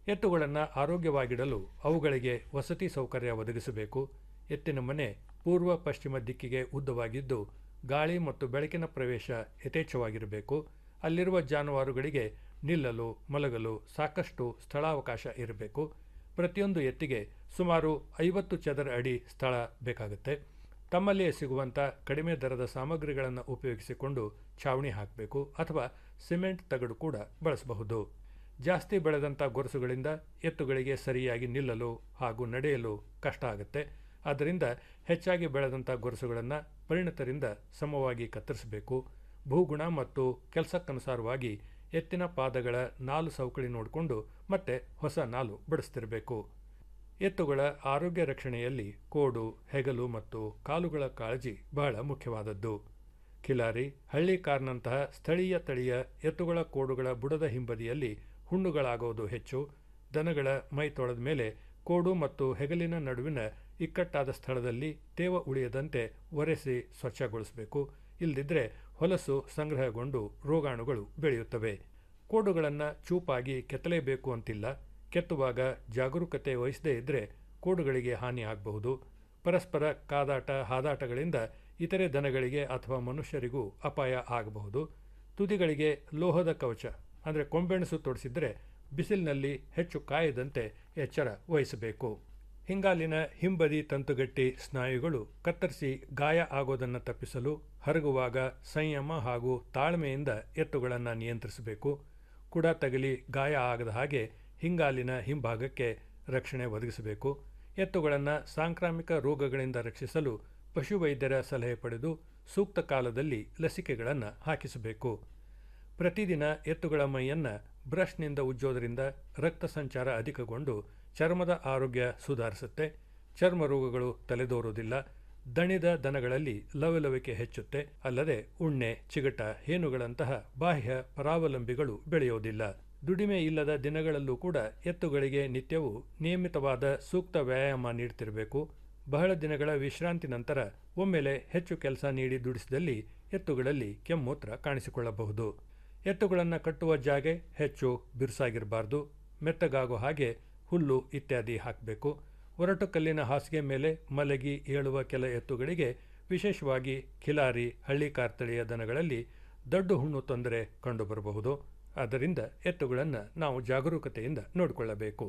ಎತ್ತುಗಳನ್ನು ಆರೋಗ್ಯವಾಗಿಡಲು ಅವುಗಳಿಗೆ ವಸತಿ ಸೌಕರ್ಯ ಒದಗಿಸಬೇಕು ಎತ್ತಿನ ಮನೆ ಪೂರ್ವ ಪಶ್ಚಿಮ ದಿಕ್ಕಿಗೆ ಉದ್ದವಾಗಿದ್ದು ಗಾಳಿ ಮತ್ತು ಬೆಳಕಿನ ಪ್ರವೇಶ ಯಥೇಚ್ಛವಾಗಿರಬೇಕು ಅಲ್ಲಿರುವ ಜಾನುವಾರುಗಳಿಗೆ ನಿಲ್ಲಲು ಮಲಗಲು ಸಾಕಷ್ಟು ಸ್ಥಳಾವಕಾಶ ಇರಬೇಕು ಪ್ರತಿಯೊಂದು ಎತ್ತಿಗೆ ಸುಮಾರು ಐವತ್ತು ಚದರ ಅಡಿ ಸ್ಥಳ ಬೇಕಾಗುತ್ತೆ ತಮ್ಮಲ್ಲಿಯೇ ಸಿಗುವಂಥ ಕಡಿಮೆ ದರದ ಸಾಮಗ್ರಿಗಳನ್ನು ಉಪಯೋಗಿಸಿಕೊಂಡು ಛಾವಣಿ ಹಾಕಬೇಕು ಅಥವಾ ಸಿಮೆಂಟ್ ತಗಡು ಕೂಡ ಬಳಸಬಹುದು ಜಾಸ್ತಿ ಬೆಳೆದಂಥ ಗೊರಸುಗಳಿಂದ ಎತ್ತುಗಳಿಗೆ ಸರಿಯಾಗಿ ನಿಲ್ಲಲು ಹಾಗೂ ನಡೆಯಲು ಕಷ್ಟ ಆಗುತ್ತೆ ಆದ್ದರಿಂದ ಹೆಚ್ಚಾಗಿ ಬೆಳೆದಂಥ ಗೊರಸುಗಳನ್ನು ಪರಿಣಿತರಿಂದ ಸಮವಾಗಿ ಕತ್ತರಿಸಬೇಕು ಭೂಗುಣ ಮತ್ತು ಕೆಲಸಕ್ಕನುಸಾರವಾಗಿ ಎತ್ತಿನ ಪಾದಗಳ ನಾಲು ಸೌಕಳಿ ನೋಡಿಕೊಂಡು ಮತ್ತೆ ಹೊಸ ನಾಲು ಬಡಿಸ್ತಿರಬೇಕು ಎತ್ತುಗಳ ಆರೋಗ್ಯ ರಕ್ಷಣೆಯಲ್ಲಿ ಕೋಡು ಹೆಗಲು ಮತ್ತು ಕಾಲುಗಳ ಕಾಳಜಿ ಬಹಳ ಮುಖ್ಯವಾದದ್ದು ಖಿಲಾರಿ ಹಳ್ಳಿ ಕಾರ್ನಂತಹ ಸ್ಥಳೀಯ ತಳಿಯ ಎತ್ತುಗಳ ಕೋಡುಗಳ ಬುಡದ ಹಿಂಬದಿಯಲ್ಲಿ ಹುಣ್ಣುಗಳಾಗುವುದು ಹೆಚ್ಚು ದನಗಳ ಮೈ ತೊಳೆದ ಮೇಲೆ ಕೋಡು ಮತ್ತು ಹೆಗಲಿನ ನಡುವಿನ ಇಕ್ಕಟ್ಟಾದ ಸ್ಥಳದಲ್ಲಿ ತೇವ ಉಳಿಯದಂತೆ ಒರೆಸಿ ಸ್ವಚ್ಛಗೊಳಿಸಬೇಕು ಇಲ್ಲದಿದ್ದರೆ ಹೊಲಸು ಸಂಗ್ರಹಗೊಂಡು ರೋಗಾಣುಗಳು ಬೆಳೆಯುತ್ತವೆ ಕೋಡುಗಳನ್ನು ಚೂಪಾಗಿ ಕೆತ್ತಲೇಬೇಕು ಅಂತಿಲ್ಲ ಕೆತ್ತುವಾಗ ಜಾಗರೂಕತೆ ವಹಿಸದೇ ಇದ್ದರೆ ಕೋಡುಗಳಿಗೆ ಹಾನಿ ಆಗಬಹುದು ಪರಸ್ಪರ ಕಾದಾಟ ಹಾದಾಟಗಳಿಂದ ಇತರೆ ದನಗಳಿಗೆ ಅಥವಾ ಮನುಷ್ಯರಿಗೂ ಅಪಾಯ ಆಗಬಹುದು ತುದಿಗಳಿಗೆ ಲೋಹದ ಕವಚ ಅಂದರೆ ಕೊಂಬೆಣಸು ತೊಡಿಸಿದರೆ ಬಿಸಿಲಿನಲ್ಲಿ ಹೆಚ್ಚು ಕಾಯದಂತೆ ಎಚ್ಚರ ವಹಿಸಬೇಕು ಹಿಂಗಾಲಿನ ಹಿಂಬದಿ ತಂತುಗಟ್ಟಿ ಸ್ನಾಯುಗಳು ಕತ್ತರಿಸಿ ಗಾಯ ಆಗೋದನ್ನು ತಪ್ಪಿಸಲು ಹರಗುವಾಗ ಸಂಯಮ ಹಾಗೂ ತಾಳ್ಮೆಯಿಂದ ಎತ್ತುಗಳನ್ನು ನಿಯಂತ್ರಿಸಬೇಕು ಕುಡ ತಗಲಿ ಗಾಯ ಆಗದ ಹಾಗೆ ಹಿಂಗಾಲಿನ ಹಿಂಭಾಗಕ್ಕೆ ರಕ್ಷಣೆ ಒದಗಿಸಬೇಕು ಎತ್ತುಗಳನ್ನು ಸಾಂಕ್ರಾಮಿಕ ರೋಗಗಳಿಂದ ರಕ್ಷಿಸಲು ಪಶುವೈದ್ಯರ ಸಲಹೆ ಪಡೆದು ಸೂಕ್ತ ಕಾಲದಲ್ಲಿ ಲಸಿಕೆಗಳನ್ನು ಹಾಕಿಸಬೇಕು ಪ್ರತಿದಿನ ಎತ್ತುಗಳ ಮೈಯನ್ನು ಬ್ರಷ್ನಿಂದ ಉಜ್ಜೋದರಿಂದ ರಕ್ತ ಸಂಚಾರ ಅಧಿಕಗೊಂಡು ಚರ್ಮದ ಆರೋಗ್ಯ ಸುಧಾರಿಸುತ್ತೆ ಚರ್ಮ ರೋಗಗಳು ತಲೆದೋರುವುದಿಲ್ಲ ದಣಿದ ದನಗಳಲ್ಲಿ ಲವಲವಿಕೆ ಹೆಚ್ಚುತ್ತೆ ಅಲ್ಲದೆ ಉಣ್ಣೆ ಚಿಗಟ ಹೇನುಗಳಂತಹ ಬಾಹ್ಯ ಪರಾವಲಂಬಿಗಳು ಬೆಳೆಯೋದಿಲ್ಲ ದುಡಿಮೆ ಇಲ್ಲದ ದಿನಗಳಲ್ಲೂ ಕೂಡ ಎತ್ತುಗಳಿಗೆ ನಿತ್ಯವೂ ನಿಯಮಿತವಾದ ಸೂಕ್ತ ವ್ಯಾಯಾಮ ನೀಡ್ತಿರಬೇಕು ಬಹಳ ದಿನಗಳ ವಿಶ್ರಾಂತಿ ನಂತರ ಒಮ್ಮೆಲೆ ಹೆಚ್ಚು ಕೆಲಸ ನೀಡಿ ದುಡಿಸಿದಲ್ಲಿ ಎತ್ತುಗಳಲ್ಲಿ ಕೆಮ್ಮೂತ್ರ ಕಾಣಿಸಿಕೊಳ್ಳಬಹುದು ಎತ್ತುಗಳನ್ನು ಕಟ್ಟುವ ಜಾಗೆ ಹೆಚ್ಚು ಬಿರುಸಾಗಿರಬಾರ್ದು ಮೆತ್ತಗಾಗೋ ಹಾಗೆ ಹುಲ್ಲು ಇತ್ಯಾದಿ ಹಾಕಬೇಕು ಒರಟು ಕಲ್ಲಿನ ಹಾಸಿಗೆ ಮೇಲೆ ಮಲಗಿ ಏಳುವ ಕೆಲ ಎತ್ತುಗಳಿಗೆ ವಿಶೇಷವಾಗಿ ಖಿಲಾರಿ ಹಳ್ಳಿ ಕಾರ್ತಳಿಯ ದನಗಳಲ್ಲಿ ದೊಡ್ಡ ಹುಣ್ಣು ತೊಂದರೆ ಕಂಡುಬರಬಹುದು ಆದ್ದರಿಂದ ಎತ್ತುಗಳನ್ನು ನಾವು ಜಾಗರೂಕತೆಯಿಂದ ನೋಡಿಕೊಳ್ಳಬೇಕು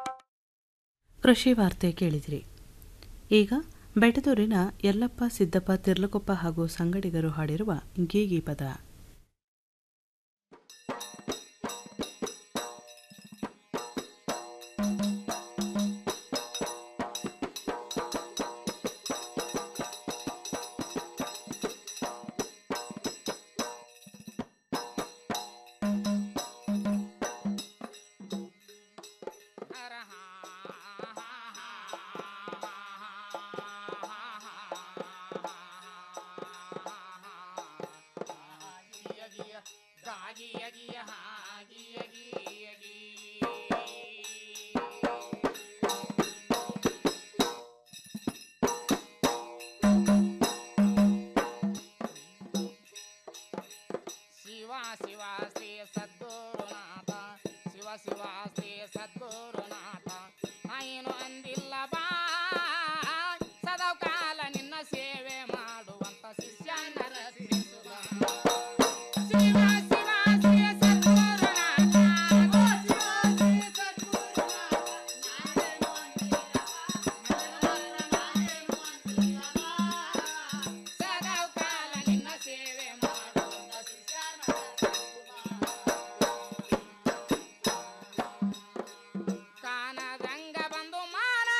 ಕೃಷಿ ವಾರ್ತೆ ಕೇಳಿದಿರಿ ಈಗ ಬೆಟದೂರಿನ ಯಲ್ಲಪ್ಪ ಸಿದ್ದಪ್ಪ ತಿರ್ಲಕೊಪ್ಪ ಹಾಗೂ ಸಂಗಡಿಗರು ಹಾಡಿರುವ ಗೀಗಿ ಪದ ಶಿವ ಶಿವ ಶ್ರೀ ಸದ್ಗುರುನಾಥ ಶಿವ ಶಿವ ಶ್ರೀ ಸದ್ಗುರುನಾಥ ಏನು ಅಂದಿಲ್ಲ ಬಾ ಸದಾ ಕಾಲ ನಿನ್ನ ಸೇವೆ ಮಾಡುವಂತ ಶಿಷ್ಯನ ರಕ್ಷಿಸುವ ಶಿವ ಶಿವ ಶ್ರೀ ಸದ್ಗುರುನಾಥ ಓ ಶಿವ ಶ್ರೀ ಸದಾ ಕಾಲ ನಿನ್ನ ಸೇವೆ ಮಾಡುವಂತ ಶಿಷ್ಯನ ಕಾನದಂಗ ಬಂದು ಮಾನ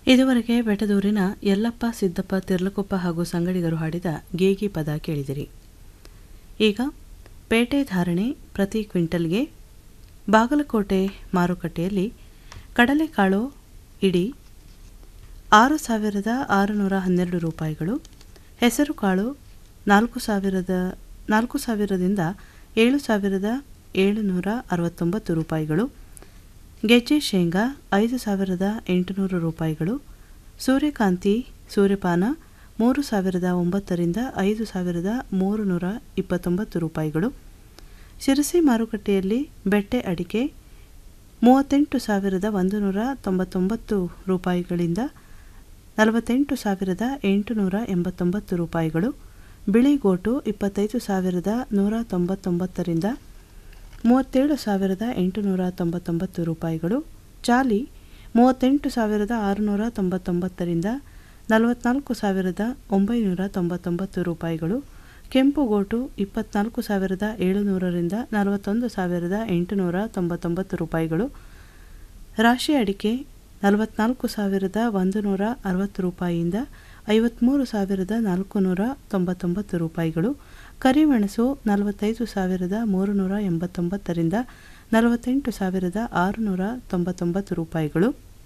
ಇದುವರೆಗೆ ಬೆಟದೂರಿನ ಯಲ್ಲಪ್ಪ ಸಿದ್ದಪ್ಪ ತಿರ್ಲಕೊಪ್ಪ ಹಾಗೂ ಸಂಗಡಿಗರು ಹಾಡಿದ ಗೇಗಿ ಪದ ಕೇಳಿದಿರಿ ಈಗ ಪೇಟೆ ಧಾರಣೆ ಪ್ರತಿ ಕ್ವಿಂಟಲ್ಗೆ ಬಾಗಲಕೋಟೆ ಮಾರುಕಟ್ಟೆಯಲ್ಲಿ ಕಡಲೆಕಾಳು ಇಡಿ ಆರು ಸಾವಿರದ ಆರುನೂರ ಹನ್ನೆರಡು ರೂಪಾಯಿಗಳು ಹೆಸರುಕಾಳು ನಾಲ್ಕು ಸಾವಿರದ ನಾಲ್ಕು ಸಾವಿರದಿಂದ ಏಳು ಸಾವಿರದ ಏಳುನೂರ ಅರವತ್ತೊಂಬತ್ತು ರೂಪಾಯಿಗಳು ಗೆಜ್ಜೆ ಶೇಂಗಾ ಐದು ಸಾವಿರದ ಎಂಟುನೂರು ರೂಪಾಯಿಗಳು ಸೂರ್ಯಕಾಂತಿ ಸೂರ್ಯಪಾನ ಮೂರು ಸಾವಿರದ ಒಂಬತ್ತರಿಂದ ಐದು ಸಾವಿರದ ಮೂರು ನೂರ ಇಪ್ಪತ್ತೊಂಬತ್ತು ರೂಪಾಯಿಗಳು ಶಿರಸಿ ಮಾರುಕಟ್ಟೆಯಲ್ಲಿ ಬೆಟ್ಟೆ ಅಡಿಕೆ ಮೂವತ್ತೆಂಟು ಸಾವಿರದ ಒಂದು ನೂರ ತೊಂಬತ್ತೊಂಬತ್ತು ರೂಪಾಯಿಗಳಿಂದ ನಲವತ್ತೆಂಟು ಸಾವಿರದ ಎಂಟುನೂರ ಎಂಬತ್ತೊಂಬತ್ತು ರೂಪಾಯಿಗಳು ಬಿಳಿಗೋಟು ಇಪ್ಪತ್ತೈದು ಸಾವಿರದ ನೂರ ತೊಂಬತ್ತೊಂಬತ್ತರಿಂದ ಮೂವತ್ತೇಳು ಸಾವಿರದ ಎಂಟುನೂರ ತೊಂಬತ್ತೊಂಬತ್ತು ರೂಪಾಯಿಗಳು ಚಾಲಿ ಮೂವತ್ತೆಂಟು ಸಾವಿರದ ಆರುನೂರ ತೊಂಬತ್ತೊಂಬತ್ತರಿಂದ ನಲವತ್ನಾಲ್ಕು ಸಾವಿರದ ಒಂಬೈನೂರ ತೊಂಬತ್ತೊಂಬತ್ತು ರೂಪಾಯಿಗಳು ಕೆಂಪುಗೋಟು ಇಪ್ಪತ್ನಾಲ್ಕು ಸಾವಿರದ ಏಳುನೂರರಿಂದ ನಲವತ್ತೊಂದು ಸಾವಿರದ ಎಂಟುನೂರ ತೊಂಬತ್ತೊಂಬತ್ತು ರೂಪಾಯಿಗಳು ರಾಶಿ ಅಡಿಕೆ ನಲವತ್ನಾಲ್ಕು ಸಾವಿರದ ಒಂದು ನೂರ ಅರವತ್ತು ರೂಪಾಯಿಯಿಂದ ಐವತ್ತ್ಮೂರು ಸಾವಿರದ ನಾಲ್ಕು ನೂರ ತೊಂಬತ್ತೊಂಬತ್ತು ರೂಪಾಯಿಗಳು ಕರಿಮೆಣಸು ನಲವತ್ತೈದು ಸಾವಿರದ ಮೂರು ನೂರ ಎಂಬತ್ತೊಂಬತ್ತರಿಂದ ನಲವತ್ತೆಂಟು ಸಾವಿರದ ಆರುನೂರ ತೊಂಬತ್ತೊಂಬತ್ತು ರೂಪಾಯಿಗಳು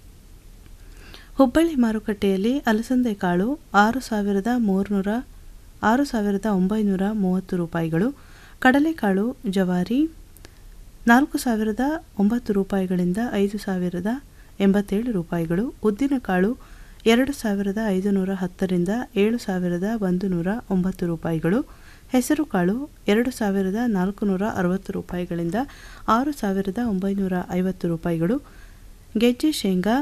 ಹುಬ್ಬಳ್ಳಿ ಮಾರುಕಟ್ಟೆಯಲ್ಲಿ ಅಲಸಂದೆ ಕಾಳು ಆರು ಸಾವಿರದ ಮೂರುನೂರ ಆರು ಸಾವಿರದ ಒಂಬೈನೂರ ಮೂವತ್ತು ರೂಪಾಯಿಗಳು ಕಡಲೆಕಾಳು ಜವಾರಿ ನಾಲ್ಕು ಸಾವಿರದ ಒಂಬತ್ತು ರೂಪಾಯಿಗಳಿಂದ ಐದು ಸಾವಿರದ ಎಂಬತ್ತೇಳು ರೂಪಾಯಿಗಳು ಉದ್ದಿನಕಾಳು ಎರಡು ಸಾವಿರದ ಐದುನೂರ ಹತ್ತರಿಂದ ಏಳು ಸಾವಿರದ ಒಂದು ನೂರ ಒಂಬತ್ತು ರೂಪಾಯಿಗಳು ಹೆಸರುಕಾಳು ಎರಡು ಸಾವಿರದ ನಾಲ್ಕು ನೂರ ಅರವತ್ತು ರೂಪಾಯಿಗಳಿಂದ ಆರು ಸಾವಿರದ ಒಂಬೈನೂರ ಐವತ್ತು ರೂಪಾಯಿಗಳು ಗೆಜ್ಜೆ ಶೇಂಗಾ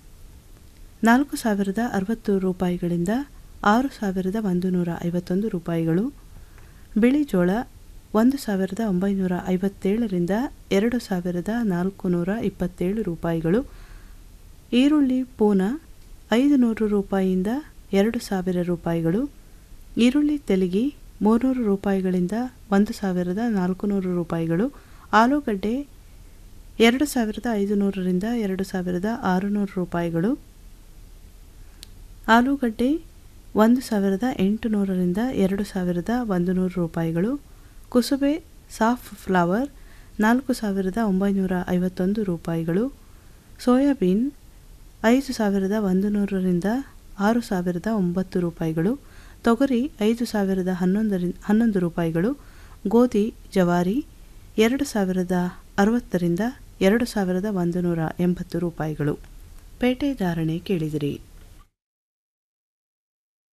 ನಾಲ್ಕು ಸಾವಿರದ ಅರವತ್ತು ರೂಪಾಯಿಗಳಿಂದ ಆರು ಸಾವಿರದ ಒಂದು ನೂರ ಐವತ್ತೊಂದು ರೂಪಾಯಿಗಳು ಬಿಳಿ ಜೋಳ ಒಂದು ಸಾವಿರದ ಒಂಬೈನೂರ ಐವತ್ತೇಳರಿಂದ ಎರಡು ಸಾವಿರದ ನಾಲ್ಕು ನೂರ ಇಪ್ಪತ್ತೇಳು ರೂಪಾಯಿಗಳು ಈರುಳ್ಳಿ ಪೂನ ಐದು ನೂರು ರೂಪಾಯಿಯಿಂದ ಎರಡು ಸಾವಿರ ರೂಪಾಯಿಗಳು ಈರುಳ್ಳಿ ತೆಲಗಿ ಮೂರುನೂರು ರೂಪಾಯಿಗಳಿಂದ ಒಂದು ಸಾವಿರದ ನಾಲ್ಕು ನೂರು ರೂಪಾಯಿಗಳು ಆಲೂಗಡ್ಡೆ ಎರಡು ಸಾವಿರದ ಐದುನೂರರಿಂದ ಎರಡು ಸಾವಿರದ ಆರುನೂರು ರೂಪಾಯಿಗಳು ಆಲೂಗಡ್ಡೆ ಒಂದು ಸಾವಿರದ ಎಂಟುನೂರರಿಂದ ಎರಡು ಸಾವಿರದ ಒಂದು ನೂರು ರೂಪಾಯಿಗಳು ಕುಸುಬೆ ಸಾಫ್ ಫ್ಲವರ್ ನಾಲ್ಕು ಸಾವಿರದ ಒಂಬೈನೂರ ಐವತ್ತೊಂದು ರೂಪಾಯಿಗಳು ಸೋಯಾಬೀನ್ ಐದು ಸಾವಿರದ ಒಂದು ನೂರರಿಂದ ಆರು ಸಾವಿರದ ಒಂಬತ್ತು ರೂಪಾಯಿಗಳು ತೊಗರಿ ಐದು ಸಾವಿರದ ಹನ್ನೊಂದರಿಂದ ಹನ್ನೊಂದು ರೂಪಾಯಿಗಳು ಗೋಧಿ ಜವಾರಿ ಎರಡು ಸಾವಿರದ ಅರವತ್ತರಿಂದ ಎರಡು ಸಾವಿರದ ಒಂದು ನೂರ ಎಂಬತ್ತು ರೂಪಾಯಿಗಳು ಪೇಟೆ ಧಾರಣೆ ಕೇಳಿದಿರಿ